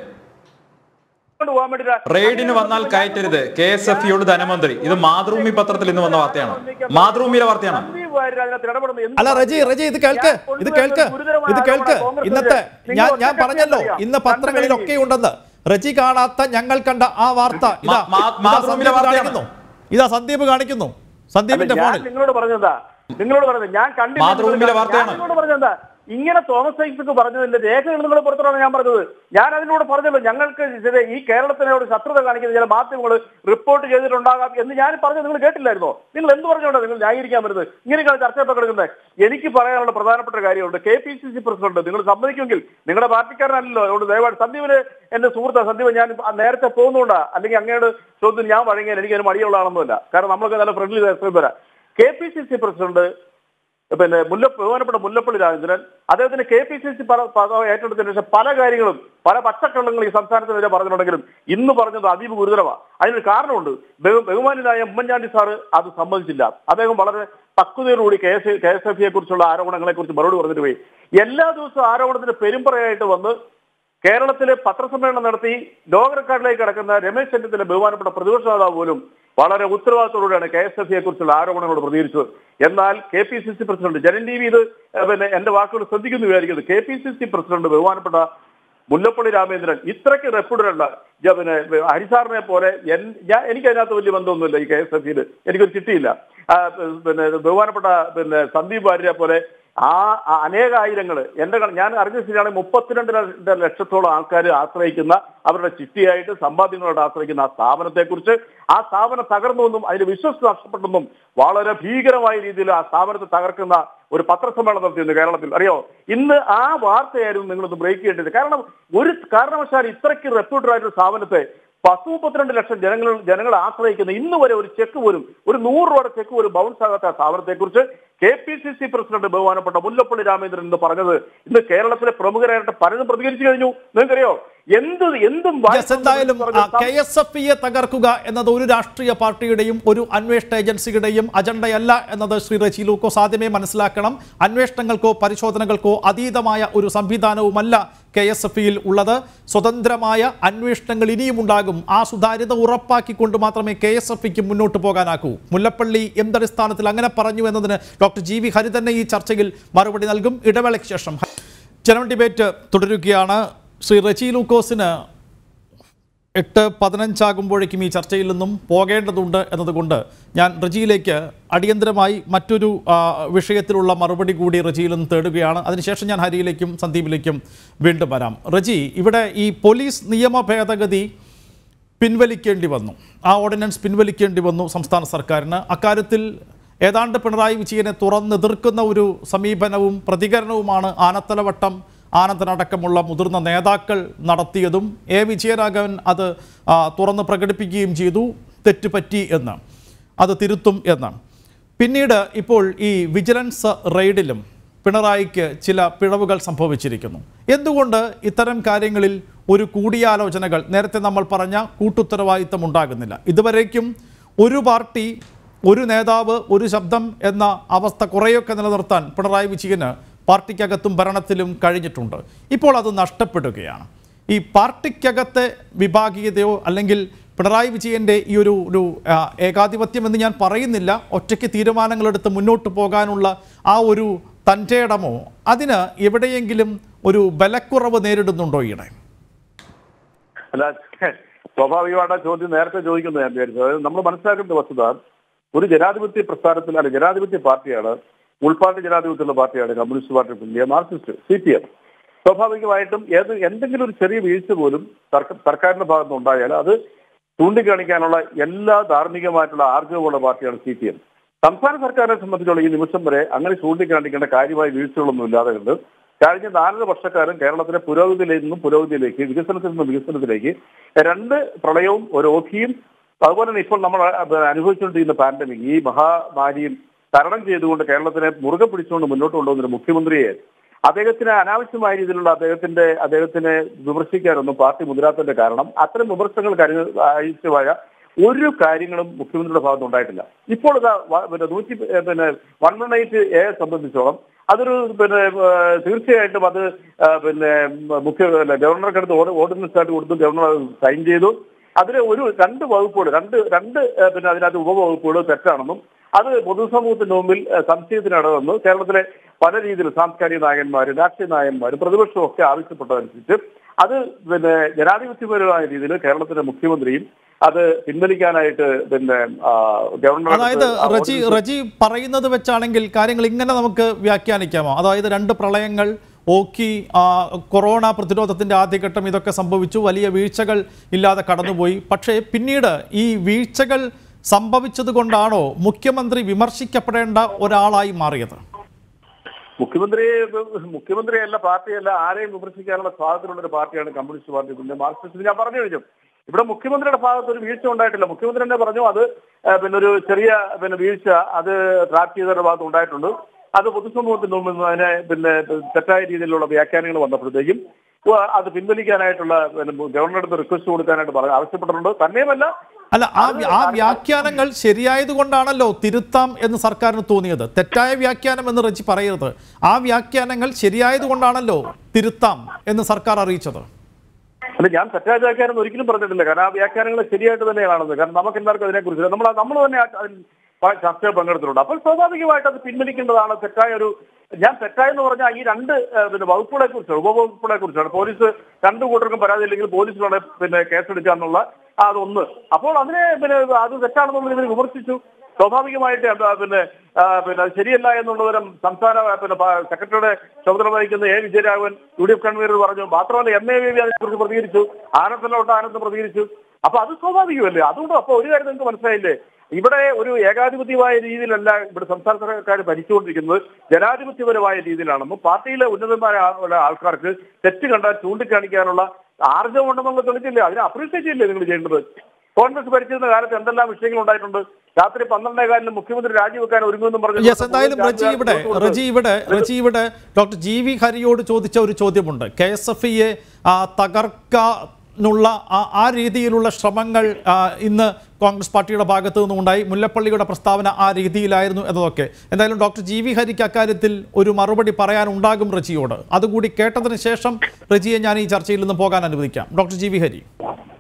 പോകാൻ വേണ്ടി റെയ്ഡിന് വന്നാൽ കയറ്റരുത് കെ എസ് എഫ് ഇയോട് ധനമന്ത്രി ഇത് മാതൃഭൂമി പത്രത്തിൽ ഇന്ന് വന്ന വാർത്തയാണ് മാതൃഭൂമിയിലെ വാർത്തയാണ് സന്ദീപ് വാര്യർ അതിനകത്ത് ഇടപെടുന്നത് എന്ത് അല്ല റജി റജി ഇത് കേൾക്ക് ഇത് കേൾക്ക് ഇത് കേൾക്ക് ഇന്നത്തെ ഞാൻ ഞാൻ പറഞ്ഞല്ലോ ഇന്ന് പത്രങ്ങളിലൊക്കെ ഉണ്ടെന്ന് റജി കാണാത്ത ഞങ്ങൾ കണ്ട ആ വാർത്ത ഇതാ മാ- മാ- ഇതാ മാതൃഭൂമിയിലെ സന്ദീപ് വാർത്തയാണ്. കാണിക്കുന്നു ഇതാ സന്ദീപ് കാണിക്കുന്നു സന്ദീപിന്റെ ഞാൻ ഫോണിൽ നിങ്ങളോട് പറഞ്ഞതാ നിങ്ങളോട് പറഞ്ഞത് ഞാൻ കണ്ടില്ല മാതൃഭൂമിയിലെ നിങ്ങൾ- വാർത്തയാണ്. ഞാൻ നിങ്ങളോട് പറഞ്ഞതാ ഇങ്ങനെ തോമസ് ഐസക്ക് പറഞ്ഞതിന്റെ രേഖകൾ നിങ്ങൾ പുറത്താണ് ഞാൻ പറഞ്ഞത് ഞാൻ അതിനോട് പറഞ്ഞല്ലോ ഞങ്ങൾക്ക് ഇത് ഈ കേരളത്തിനോട് ശത്രുത കാണിക്കുന്ന ചില മാധ്യമങ്ങൾ റിപ്പോർട്ട് ചെയ്തിട്ടുണ്ടാകാം എന്ന് ഞാൻ പറഞ്ഞത് നിങ്ങൾ കേട്ടില്ലായിരുന്നോ നിങ്ങൾ എന്ത് പറഞ്ഞോണ്ടാ നിങ്ങൾ ന്യായീകരിക്കാൻ വരുന്നത് ഇങ്ങനെയൊക്കെയാണ് ചർച്ച പങ്കെടുക്കുന്നത് എനിക്ക് പറയാനുള്ള പ്രധാനപ്പെട്ട ഒരു കാര്യമുണ്ട് K P C C president നിങ്ങൾ സമ്മതിക്കുമെങ്കിൽ നിങ്ങളുടെ പാർട്ടിക്കാരനല്ലോ അതുകൊണ്ട് ദയവായി സന്ദീപിന് എന്റെ സുഹൃത്ത് സന്ദീപ് ഞാൻ നേരത്തെ പോകുന്നുണ്ടാ അല്ലെങ്കിൽ അങ്ങയുടെ ചോദ്യം ഞാൻ വഴങ്ങിയാൽ എനിക്ക് അതിന് മടിയുള്ളതാണെന്നല്ല കാരണം നമ്മളൊക്കെ നല്ല ഫ്രണ്ട്ലി വരാം K P C C president പിന്നെ മുല്ല ബഹുമാനപ്പെട്ട മുല്ലപ്പള്ളി രാജേന്ദ്രൻ അദ്ദേഹത്തിന് കെ പി സി സി പദം ഏറ്റെടുത്തതിന് ശേഷം പല കാര്യങ്ങളും പല പച്ചക്കള്ളങ്ങൾ ഈ സംസ്ഥാനത്തിനെതിരെ പറഞ്ഞിട്ടുണ്ടെങ്കിലും ഇന്ന് പറഞ്ഞത് അതീവ ഗുരുതരമാണ് അതിനൊരു കാരണമുണ്ട് ബഹു- ബഹുമാനായ ഉമ്മൻചാണ്ടി സാറ് അത് സമ്മതിച്ചില്ല അദ്ദേഹം വളരെ പക്വതയോടുകൂടി K S K S F കുറിച്ചുള്ള ആരോപണങ്ങളെ കുറിച്ച് മറുപടി പറഞ്ഞിട്ട് പോയി എല്ലാ ദിവസവും ആരോപണത്തിന് പെരുമ്പറയായിട്ട് വന്ന് കേരളത്തിലെ പത്രസമ്മേളനം നടത്തി ലോക റെക്കോർഡിലേക്ക് കിടക്കുന്ന രമേശ് ചെന്നിത്തല ബഹുമാനപ്പെട്ട പ്രതിപക്ഷ നേതാവ് പോലും വളരെ ഉത്തരവാദിത്തോടെയാണ് കെ എസ് എഫ് കുറിച്ചുള്ള ആരോപണങ്ങളോട് പ്രതികരിച്ചത് എന്നാൽ K P C C president ജനൻ ടി വി ഇത് ഏഹ്, പിന്നെ എന്റെ വാക്കുകൾ ശ്രദ്ധിക്കുന്നു വിചാരിക്കുന്നത് K P C C president ബഹുമാനപ്പെട്ട മുല്ലപ്പള്ളി രാമേന്ദ്രൻ ഇത്രയ്ക്ക് റെപ്യൂട്ടഡല്ല പിന്നെ ഹരിസാറിനെ പോലെ എൻ- ഞാൻ എനിക്ക് അതിനകത്ത് വലിയ ബന്ധമൊന്നുമില്ല ഈ കെ എസ് എഫ് സിയിൽ എനിക്കൊരു ചിട്ടിയില്ല ആ, പിന്നെ ബഹുമാനപ്പെട്ട പിന്നെ സന്ദീപ് വാര്യരെ പോലെ ആ ആ അനേകായിരങ്ങൾ എന്റെ കണ- ഞാൻ അറിഞ്ഞ ശരിയാണെങ്കിൽ മുപ്പത്തിരണ്ട് ല- ലക്ഷത്തോളം ആൾക്കാർ ആശ്രയിക്കുന്ന അവരുടെ ചിട്ടിയായിട്ട് സമ്പാദ്യങ്ങളോട് ആശ്രയിക്കുന്ന ആ സ്ഥാപനത്തെ കുറിച്ച് ആ സ്ഥാപനം തകർന്നുവെന്നും അതിന് വിശ്വസ് നഷ്ടപ്പെട്ടെന്നും വളരെ ഭീകരമായ രീതിയിൽ ആ സ്ഥാപനത്തെ തകർക്കുന്ന ഒരു പത്രസമ്മേളനം നടത്തിയിരുന്നു കേരളത്തിൽ അറിയോ ഇന്ന് ആ വാർത്തയായിരുന്നു നിങ്ങളൊന്ന് ബ്രേക്ക് ചെയ്യേണ്ടത് കാരണം ഒരു കാരണവശാൽ ഇത്രയ്ക്ക് റെപ്യൂട്ടഡ് ആയിട്ടൊരു സ്ഥാപനത്തെ പത്ത് മുപ്പത്തിരണ്ട് ലക്ഷം ജനങ്ങൾ ജനങ്ങൾ ആശ്രയിക്കുന്ന ഇന്ന് വരെ ഒരു ചെക്ക് പോലും ഒരു നൂറ് രൂപയുടെ ചെക്ക് പോലും ബൗൺസ് ആകാത്ത ആ സ്ഥാപനത്തെ കുറിച്ച് K P C C president ബഹുമാനപ്പെട്ട മുല്ലപ്പള്ളി രാമേന്ദ്രൻ എന്ന് പറഞ്ഞത് ഇന്ന് കേരളത്തിലെ പ്രമുഖരായിട്ട് പലതും പ്രതികരിച്ചു കഴിഞ്ഞു നിങ്ങൾക്കറിയോ എന്ത് എന്തും യെസ് എന്തായാലും കെ എസ് എഫ് ഇയെ തകർക്കുക എന്നത് ഒരു രാഷ്ട്രീയ പാർട്ടിയുടെയും ഒരു അന്വേഷണ ഏജൻസിയുടെയും അജണ്ടയല്ല എന്നത് ശ്രീ റച്ചി ലൂക്കോസ് ആദ്യമേ മനസ്സിലാക്കണം അന്വേഷണങ്ങൾക്കോ പരിശോധനകൾക്കോ അതീതമായ ഒരു സംവിധാനവുമല്ല കെ എസ് എഫ് ഇയിൽ ഉള്ളത് സ്വതന്ത്രമായ അന്വേഷണങ്ങൾ ഇനിയും ഉണ്ടാകും ആ സുതാര്യത ഉറപ്പാക്കിക്കൊണ്ട് മാത്രമേ കെ എസ് എഫ് ഇക്ക് മുന്നോട്ട് പോകാനാക്കൂ മുല്ലപ്പള്ളി എന്തടിസ്ഥാനത്തിൽ അങ്ങനെ പറഞ്ഞു എന്നതിന് ഡോക്ടർ ജി വി ഹരി തന്നെ ഈ ചർച്ചയിൽ മറുപടി നൽകും ഇടവേളയ്ക്ക് ശേഷം ജനം ഡിബേറ്റ് തുടരുകയാണ് ശ്രീ റച്ചി ലൂക്കോസിന് എട്ട് പതിനഞ്ചാകുമ്പോഴേക്കും ഈ ചർച്ചയിൽ നിന്നും പോകേണ്ടതുണ്ട് എന്നതുകൊണ്ട് ഞാൻ റജിയിലേക്ക് അടിയന്തരമായി മറ്റൊരു ആ, വിഷയത്തിലുള്ള മറുപടി കൂടി റജിയിൽ നിന്ന് തേടുകയാണ് അതിനുശേഷം ഞാൻ ഹരിയിലേക്കും സന്ദീപിലേക്കും വീണ്ടും വരാം റജി ഇവിടെ ഈ പോലീസ് നിയമ ഭേദഗതി പിൻവലിക്കേണ്ടി വന്നു ആ ഓർഡിനൻസ് പിൻവലിക്കേണ്ടി വന്നു സംസ്ഥാന സർക്കാരിന് അക്കാര്യത്തിൽ ഏതാണ്ട് പിണറായി വിജയനെ തുറന്നെതിർക്കുന്ന ഒരു സമീപനവും പ്രതികരണവുമാണ് ആനത്തലവട്ടം ആനന്ദനടക്കമുള്ള മുതിർന്ന നേതാക്കൾ നടത്തിയതും എ വിജയരാഘവൻ അത് ആ, തുറന്ന് പ്രകടിപ്പിക്കുകയും ചെയ്തു തെറ്റുപറ്റി എന്ന് അത് തിരുത്തും എന്ന് പിന്നീട് ഇപ്പോൾ ഈ വിജിലൻസ് റെയ്ഡിലും പിണറായിക്ക് ചില പിഴവുകൾ സംഭവിച്ചിരിക്കുന്നു എന്തുകൊണ്ട് ഇത്തരം കാര്യങ്ങളിൽ ഒരു കൂടിയാലോചനകൾ നേരത്തെ നമ്മൾ പറഞ്ഞ കൂട്ടുത്തരവാദിത്തം ഉണ്ടാകുന്നില്ല ഇതുവരേക്കും ഒരു പാർട്ടി ഒരു നേതാവ് ഒരു ശബ്ദം എന്ന അവസ്ഥ കുറേയൊക്കെ നിലനിർത്താൻ പിണറായി വിജയന് പാർട്ടിക്കകത്തും ഭരണത്തിലും കഴിഞ്ഞിട്ടുണ്ട് ഇപ്പോൾ അത് നഷ്ടപ്പെടുകയാണ് ഈ പാർട്ടിക്കകത്തെ വിഭാഗീയതയോ അല്ലെങ്കിൽ പിണറായി വിജയൻ്റെ ഈ ഒരു ഒരു ആ, ഏകാധിപത്യം എന്ന് ഞാൻ പറയുന്നില്ല ഒറ്റയ്ക്ക് തീരുമാനങ്ങളെടുത്ത് മുന്നോട്ട് പോകാനുള്ള ആ ഒരു തൻ്റെ ഇടമോ അതിന് എവിടെയെങ്കിലും ഒരു ബലക്കുറവ് നേരിടുന്നുണ്ടോ ഈയിടെ അല്ല സ്വാഭാവികമായിട്ട് ആ ചോദ്യം നേരത്തെ ചോദിക്കുന്നത് ഞാൻ വിചാരിച്ചു അതായത് നമ്മൾ മനസ്സിലാക്കേണ്ട വസ്തുത ഒരു ജനാധിപത്യ പ്രസ്ഥാനത്തിൽ അല്ല ജനാധിപത്യ പാർട്ടിയാണ് ഉൾപാർട്ടി ജനാധിപത്യമുള്ള പാർട്ടിയാണ് Communist Party of India Marxist C P M സ്വാഭാവികമായിട്ടും ഏത് എന്തെങ്കിലും ഒരു ചെറിയ വീഴ്ച പോലും സർക്കാർ സർക്കാരിന്റെ ഭാഗത്ത് ഉണ്ടായാൽ അത് ചൂണ്ടിക്കാണിക്കാനുള്ള എല്ലാ ധാർമ്മികമായിട്ടുള്ള ആർജവമുള്ള പാർട്ടിയാണ് സി പി എം സംസ്ഥാന സർക്കാരിനെ സംബന്ധിച്ചുള്ള ഈ നിമിഷം വരെ അങ്ങനെ ചൂണ്ടിക്കാണിക്കേണ്ട കാര്യമായ വീഴ്ചകളൊന്നും ഇല്ലാതെ കണ്ട് കഴിഞ്ഞ നാലര വർഷക്കാലം കേരളത്തിലെ പുരോഗതിയിൽ നിന്നും പുരോഗതിയിലേക്ക് വികസനത്തിൽ നിന്നും വികസനത്തിലേക്ക് രണ്ട് പ്രളയവും ഒരു ഓഖിയും അതുപോലെ തന്നെ ഇപ്പോൾ നമ്മൾ അഹ് അനുഭവിച്ചുകൊണ്ടിരിക്കുന്ന പാൻഡമിക് ഈ മഹാമാരിയും തരണം ചെയ്തുകൊണ്ട് കേരളത്തിനെ മുറുകെ പിടിച്ചുകൊണ്ട് മുന്നോട്ട് കൊണ്ടുവന്ന ഒരു മുഖ്യമന്ത്രിയെ അദ്ദേഹത്തിന് അനാവശ്യമായ രീതിയിലുള്ള അദ്ദേഹത്തിന്റെ അദ്ദേഹത്തിനെ വിമർശിക്കാനൊന്നും പാർട്ടി മുതിരാത്തതിന്റെ കാരണം അത്തരം വിമർശനങ്ങൾ കരുത ആവശ്യമായ ഒരു കാര്യങ്ങളും മുഖ്യമന്ത്രിയുടെ ഭാഗത്ത് ഉണ്ടായിട്ടില്ല ഇപ്പോൾ ഇതാ വ- പിന്നെ നൂറ്റി ഏ, പിന്നെ വൺ വൺ എയ്റ്റ് എ സംബന്ധിച്ചോളം അതൊരു പിന്നെ ഏ, തീർച്ചയായിട്ടും അത് ആ, പിന്നെ മുഖ്യ അല്ല, ഗവർണർക്ക് അടുത്ത് ഓർഡിനൻസ് ആയിട്ട് കൊടുത്തു ഗവർണർ അത് സൈൻ ചെയ്തു അതിന് ഒരു രണ്ട് വകുപ്പുകൾ രണ്ട് രണ്ട് ഏ, പിന്നെ അതിനകത്ത് ഉപവകുപ്പുകൾ തെറ്റാണെന്നും അത് പൊതുസമൂഹത്തിന്റെ മുമ്പിൽ ഏ, സംശയത്തിനിടവെന്ന് കേരളത്തിലെ പല രീതിയിൽ സാംസ്കാരിക നായകന്മാരും രാഷ്ട്രീയ നായകന്മാരും പ്രതിപക്ഷവും ഒക്കെ ആവശ്യപ്പെട്ടതനുസരിച്ച് അത് പിന്നെ ജനാധിപത്യപരമായ രീതിയിൽ കേരളത്തിന്റെ മുഖ്യമന്ത്രിയും അത് പിൻവലിക്കാനായിട്ട് പിന്നെ ആ, ഗവർണർ അതായത് റജി റജി പറയുന്നത് വെച്ചാണെങ്കിൽ കാര്യങ്ങൾ ഇങ്ങനെ നമുക്ക് വ്യാഖ്യാനിക്കാമോ അതായത് രണ്ട് പ്രളയങ്ങൾ ഓക്കി ആ, കൊറോണ പ്രതിരോധത്തിന്റെ ആദ്യഘട്ടം ഇതൊക്കെ സംഭവിച്ചു വലിയ വീഴ്ചകൾ ഇല്ലാതെ കടന്നുപോയി പക്ഷേ പിന്നീട് ഈ വീഴ്ചകൾ സംഭവിച്ചത് കൊണ്ടാണോ മുഖ്യമന്ത്രി വിമർശിക്കപ്പെടേണ്ട ഒരാളായി മാറിയത് മുഖ്യമന്ത്രിയെ മുഖ്യമന്ത്രിയല്ല പാർട്ടിയല്ല ആരെയും വിമർശിക്കാനുള്ള സ്വാതന്ത്ര്യമുള്ള ഒരു പാർട്ടിയാണ് കമ്മ്യൂണിസ്റ്റ് പാർട്ടി പിന്നെ മാർക്സിസ്റ്റ് ഞാൻ പറഞ്ഞു കഴിഞ്ഞു ഇവിടെ മുഖ്യമന്ത്രിയുടെ ഭാഗത്ത് ഒരു വീഴ്ച ഉണ്ടായിട്ടില്ല മുഖ്യമന്ത്രി തന്നെ പറഞ്ഞു അത് ആ, പിന്നെ ഒരു ചെറിയ പിന്നെ വീഴ്ച അത് ട്രാക്ക് ചെയ്തവരുടെ ഭാഗത്ത് ഉണ്ടായിട്ടുണ്ട് അത് പൊതുസമൂഹത്തിന് മുമ്പിൽ നിന്ന് അതിനെ പിന്നെ തെറ്റായ രീതിയിലുള്ള വ്യാഖ്യാനങ്ങൾ വന്നപ്പോഴത്തേക്കും ഉവ്വ് അത് പിൻവലിക്കാനായിട്ടുള്ള പിന്നെ ഗവർണറുടെ റിക്വസ്റ്റ് കൊടുക്കാനായിട്ട് പറഞ്ഞു ആവശ്യപ്പെട്ടിട്ടുണ്ട് തന്നെയുമല്ല അല്ല ആ വ്യ- ആ വ്യാഖ്യാനങ്ങൾ ശരിയായത് കൊണ്ടാണല്ലോ തിരുത്താം എന്ന് സർക്കാരിന് തോന്നിയത് തെറ്റായ വ്യാഖ്യാനം എന്ന് റജി പറയരുത് ആ വ്യാഖ്യാനങ്ങൾ ശരിയായത് കൊണ്ടാണല്ലോ തിരുത്താം എന്ന് സർക്കാർ അറിയിച്ചത് അല്ല ഞാൻ തെറ്റായ വ്യാഖ്യാനം ഒരിക്കലും പറഞ്ഞിട്ടില്ല കാരണം ആ വ്യാഖ്യാനങ്ങൾ ശരിയായിട്ട് തന്നെ കാണുന്നത് കാരണം നമുക്ക് എല്ലാവർക്കും അതിനെക്കുറിച്ച് നമ്മൾ നമ്മൾ തന്നെ ആ- അതിൽ പ- ചർച്ചയിൽ പങ്കെടുത്തിട്ടുണ്ട് അപ്പോൾ സ്വാഭാവികമായിട്ട് അത് പിൻവലിക്കേണ്ടതാണ് തെറ്റായ ഒരു ഞാൻ തെറ്റായെന്ന് പറഞ്ഞാൽ ഈ രണ്ട് ഏഹ്, പിന്നെ വകുപ്പുകളെ കുറിച്ചാണ് ഉപവകുപ്പുകളെ കുറിച്ചാണ് പോലീസ് രണ്ടു കൂട്ടർക്കും പരാതി ഇല്ലെങ്കിൽ പോലീസ് വേണേ പിന്നെ കേസെടുക്കാന്നുള്ള ആ, അതൊന്ന് അപ്പോൾ അതിനെ പിന്നെ അത് തെറ്റാണെന്നുള്ള ഇതിനെ വിമർശിച്ചു സ്വാഭാവികമായിട്ട് എന്താ പിന്നെ ആ, പിന്നെ അത് ശരിയല്ല എന്നുള്ള തരം സംസ്ഥാന ആ, പിന്നെ പ- സെക്രട്ടറിയുടെ ചുമതല വഹിക്കുന്ന A Vijayaraghavan U D F convener പറഞ്ഞു മാത്രമല്ല എം എ വി അതിനെക്കുറിച്ച് പ്രതികരിച്ചു ആനന്ദലോട്ട് ആനന്ദ് പ്രതികരിച്ചു അപ്പൊ അത് സ്വാഭാവികമല്ലേ അതുകൊണ്ട് അപ്പൊ ഒരു കാര്യം നിങ്ങൾക്ക് മനസ്സിലായില്ലേ ഇവിടെ ഒരു ഏകാധിപത്യമായ രീതിയിലല്ല ഇവിടെ സംസ്ഥാന സർക്കാർ ഭരിച്ചുകൊണ്ടിരിക്കുന്നത് ജനാധിപത്യപരമായ രീതിയിലാണെന്നും പാർട്ടിയിലെ ഉന്നതന്മാരായ ആൾക്കാർക്ക് തെറ്റ് കണ്ടാൽ ചൂണ്ടിക്കാണിക്കാനുള്ള ആർജവം ഉണ്ടെന്നുള്ള തെളിച്ചില്ലേ അതിനെ അപ്രീഷിയേറ്റ് ചെയ്യില്ലേ നിങ്ങൾ ചെയ്യേണ്ടത് കോൺഗ്രസ് ഭരിച്ചിരുന്ന കാലത്ത് എന്തെല്ലാം വിഷയങ്ങൾ ഉണ്ടായിട്ടുണ്ട് രാത്രി പന്ത്രണ്ടേ കാലിന് മുഖ്യമന്ത്രി രാജിവെക്കാൻ ഒരുങ്ങുമെന്നും പറഞ്ഞു യെസ് എന്തായാലും റജി ഇവിടെ റജി ഇവിടെ റജി ഇവിടെ ഡോക്ടർ ജി വി ഹരിയോട് ചോദിച്ച ഒരു ചോദ്യമുണ്ട് കെ എസ് എഫ് ഇയെ തകർക്കാനുള്ള ആ- ആ രീതിയിലുള്ള ശ്രമങ്ങൾ ആ, ഇന്ന് കോൺഗ്രസ് പാർട്ടിയുടെ ഭാഗത്തു നിന്നുണ്ടായി മുല്ലപ്പള്ളിയുടെ പ്രസ്താവന ആ രീതിയിലായിരുന്നു എന്നതൊക്കെ എന്തായാലും ഡോക്ടർ ജി വി ഹരിക്ക് അക്കാര്യത്തിൽ ഒരു മറുപടി പറയാനുണ്ടാകും റജിയോട് അതുകൂടി കേട്ടതിന് ശേഷം റജിയെ ഞാൻ ഈ ചർച്ചയിൽ നിന്ന് പോകാൻ അനുവദിക്കാം ഡോക്ടർ ജി വി ഹരി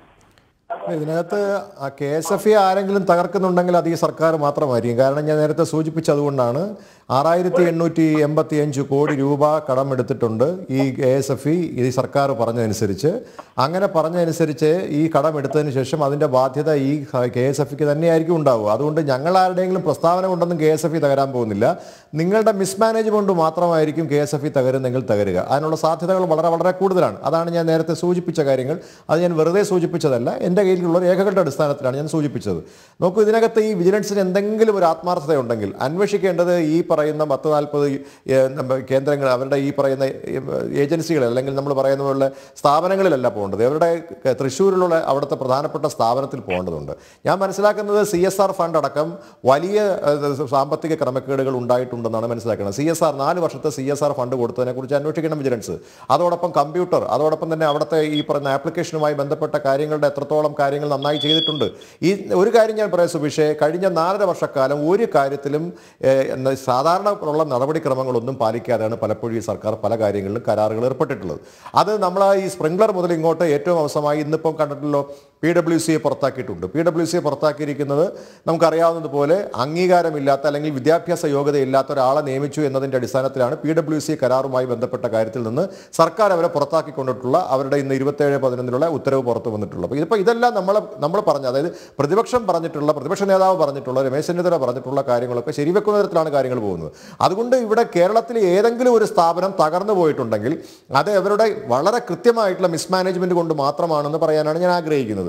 ഇതിനകത്ത് കെ എസ് എഫ് ഇ ആരെങ്കിലും തകർക്കുന്നുണ്ടെങ്കിൽ അത് ഈ സർക്കാർ മാത്രമായിരിക്കും കാരണം ഞാൻ നേരത്തെ സൂചിപ്പിച്ചതുകൊണ്ടാണ് ആറായിരത്തി എണ്ണൂറ്റി എൺപത്തി അഞ്ച് കോടി രൂപ കടമെടുത്തിട്ടുണ്ട് ഈ കെ എസ് എഫ് ഇ ഈ സർക്കാർ പറഞ്ഞതനുസരിച്ച് അങ്ങനെ പറഞ്ഞതനുസരിച്ച് ഈ കടമെടുത്തതിന് ശേഷം അതിൻ്റെ ബാധ്യത ഈ കെ എസ് എഫ് ഇക്ക് തന്നെയായിരിക്കും ഉണ്ടാവുക അതുകൊണ്ട് ഞങ്ങൾ ആരുടെയെങ്കിലും പ്രസ്താവന കൊണ്ടൊന്നും കെ എസ് എഫ് ഇ തകരാൻ പോകുന്നില്ല നിങ്ങളുടെ മിസ്മാനേജ്മെന്റ് മാത്രമായിരിക്കും കെ എസ് എഫ് ഇ തകരുന്നെങ്കിൽ തകരുക അതിനുള്ള സാധ്യതകൾ വളരെ വളരെ കൂടുതലാണ് അതാണ് ഞാൻ നേരത്തെ സൂചിപ്പിച്ച കാര്യങ്ങൾ അത് ഞാൻ വെറുതെ സൂചിപ്പിച്ചതല്ല എൻ്റെ കയ്യിലുള്ള രേഖകളുടെ അടിസ്ഥാനത്തിലാണ് ഞാൻ സൂചിപ്പിച്ചത് നോക്കൂ ഇതിനകത്ത് ഈ വിജിലൻസിന് എന്തെങ്കിലും ഒരു ആത്മാർത്ഥത ഉണ്ടെങ്കിൽ അന്വേഷിക്കേണ്ടത് ഈ പറയുന്ന പത്ത് നാൽപ്പത് കേന്ദ്രങ്ങൾ അവരുടെ ഈ പറയുന്ന ഏജൻസികൾ അല്ലെങ്കിൽ നമ്മൾ പറയുന്ന പോലുള്ള സ്ഥാപനങ്ങളിലല്ല പോകേണ്ടത് അവരുടെ തൃശ്ശൂരിലുള്ള അവിടുത്തെ പ്രധാനപ്പെട്ട സ്ഥാപനത്തിൽ പോകേണ്ടതുണ്ട് ഞാൻ മനസ്സിലാക്കുന്നത് സി എസ് ആർ ഫണ്ട് അടക്കം വലിയ ഏഹ്, സാമ്പത്തിക ക്രമക്കേടുകൾ ഉണ്ടായിട്ടുണ്ടെന്നാണ് മനസ്സിലാക്കുന്നത് സി എസ് ആർ നാല് വർഷത്തെ സി എസ് ആർ ഫണ്ട് കൊടുത്തതിനെ കുറിച്ച് അന്വേഷിക്കണം വിജിലൻസ് അതോടൊപ്പം കമ്പ്യൂട്ടർ അതോടൊപ്പം തന്നെ അവിടുത്തെ ഈ പറയുന്ന ആപ്ലിക്കേഷനുമായി ബന്ധപ്പെട്ട കാര്യങ്ങളുടെ എത്രത്തോളം കാര്യങ്ങൾ നന്നായി ചെയ്തിട്ടുണ്ട് ഈ ഒരു കാര്യം ഞാൻ പറയാം സുബിഷെ കഴിഞ്ഞ നാലര വർഷക്കാലം ഒരു കാര്യത്തിലും ഏഹ്, എന്താ സാധാരണ ഉള്ള നടപടിക്രമങ്ങളൊന്നും പാലിക്കാതെയാണ് പലപ്പോഴും ഈ സർക്കാർ പല കാര്യങ്ങളിലും കരാറുകൾ ഏർപ്പെട്ടിട്ടുള്ളത് അത് നമ്മൾ ഈ സ്പ്രിംഗ്ലർ മുതൽ ഇങ്ങോട്ട് ഏറ്റവും അവസാനമായി ഇന്നിപ്പം കണ്ടിട്ടുള്ളൂ പി ഡബ്ല്യു സിയെ പുറത്താക്കിയിട്ടുണ്ട് പി ഡബ്ല്യു സിയെ പുറത്താക്കിയിരിക്കുന്നത് നമുക്കറിയാവുന്നതുപോലെ അംഗീകാരമില്ലാത്ത അല്ലെങ്കിൽ വിദ്യാഭ്യാസ യോഗ്യതയില്ലാത്ത ഒരാളെ നിയമിച്ചു എന്നതിൻ്റെ അടിസ്ഥാനത്തിലാണ് പി ഡബ്ല്യു സി കരാറുമായി ബന്ധപ്പെട്ട കാര്യത്തിൽ നിന്ന് സർക്കാർ അവരെ പുറത്താക്കിക്കൊണ്ടിട്ടുള്ള അവരുടെ ഇന്ന് ഇരുപത്തേഴ് പതിനൊന്നിലുള്ള ഉത്തരവ് പുറത്തു വന്നിട്ടുള്ളത് അപ്പോൾ ഇതിപ്പോൾ ഇതെല്ലാം നമ്മൾ നമ്മൾ പറഞ്ഞ അതായത് പ്രതിപക്ഷം പറഞ്ഞിട്ടുള്ള പ്രതിപക്ഷ നേതാവ് പറഞ്ഞിട്ടുള്ള രമേശ് ചെന്നിത്തല പറഞ്ഞിട്ടുള്ള കാര്യങ്ങളൊക്കെ ശരിവെക്കുന്ന തരത്തിലാണ് കാര്യങ്ങൾ പോകുന്നത് അതുകൊണ്ട് ഇവിടെ കേരളത്തിൽ ഏതെങ്കിലും ഒരു സ്ഥാപനം തകർന്നു പോയിട്ടുണ്ടെങ്കിൽ അത് അവരുടെ വളരെ കൃത്യമായിട്ടുള്ള മിസ്മാനേജ്മെന്റ് കൊണ്ട് മാത്രമാണെന്ന് പറയാനാണ് ഞാൻ ആഗ്രഹിക്കുന്നത്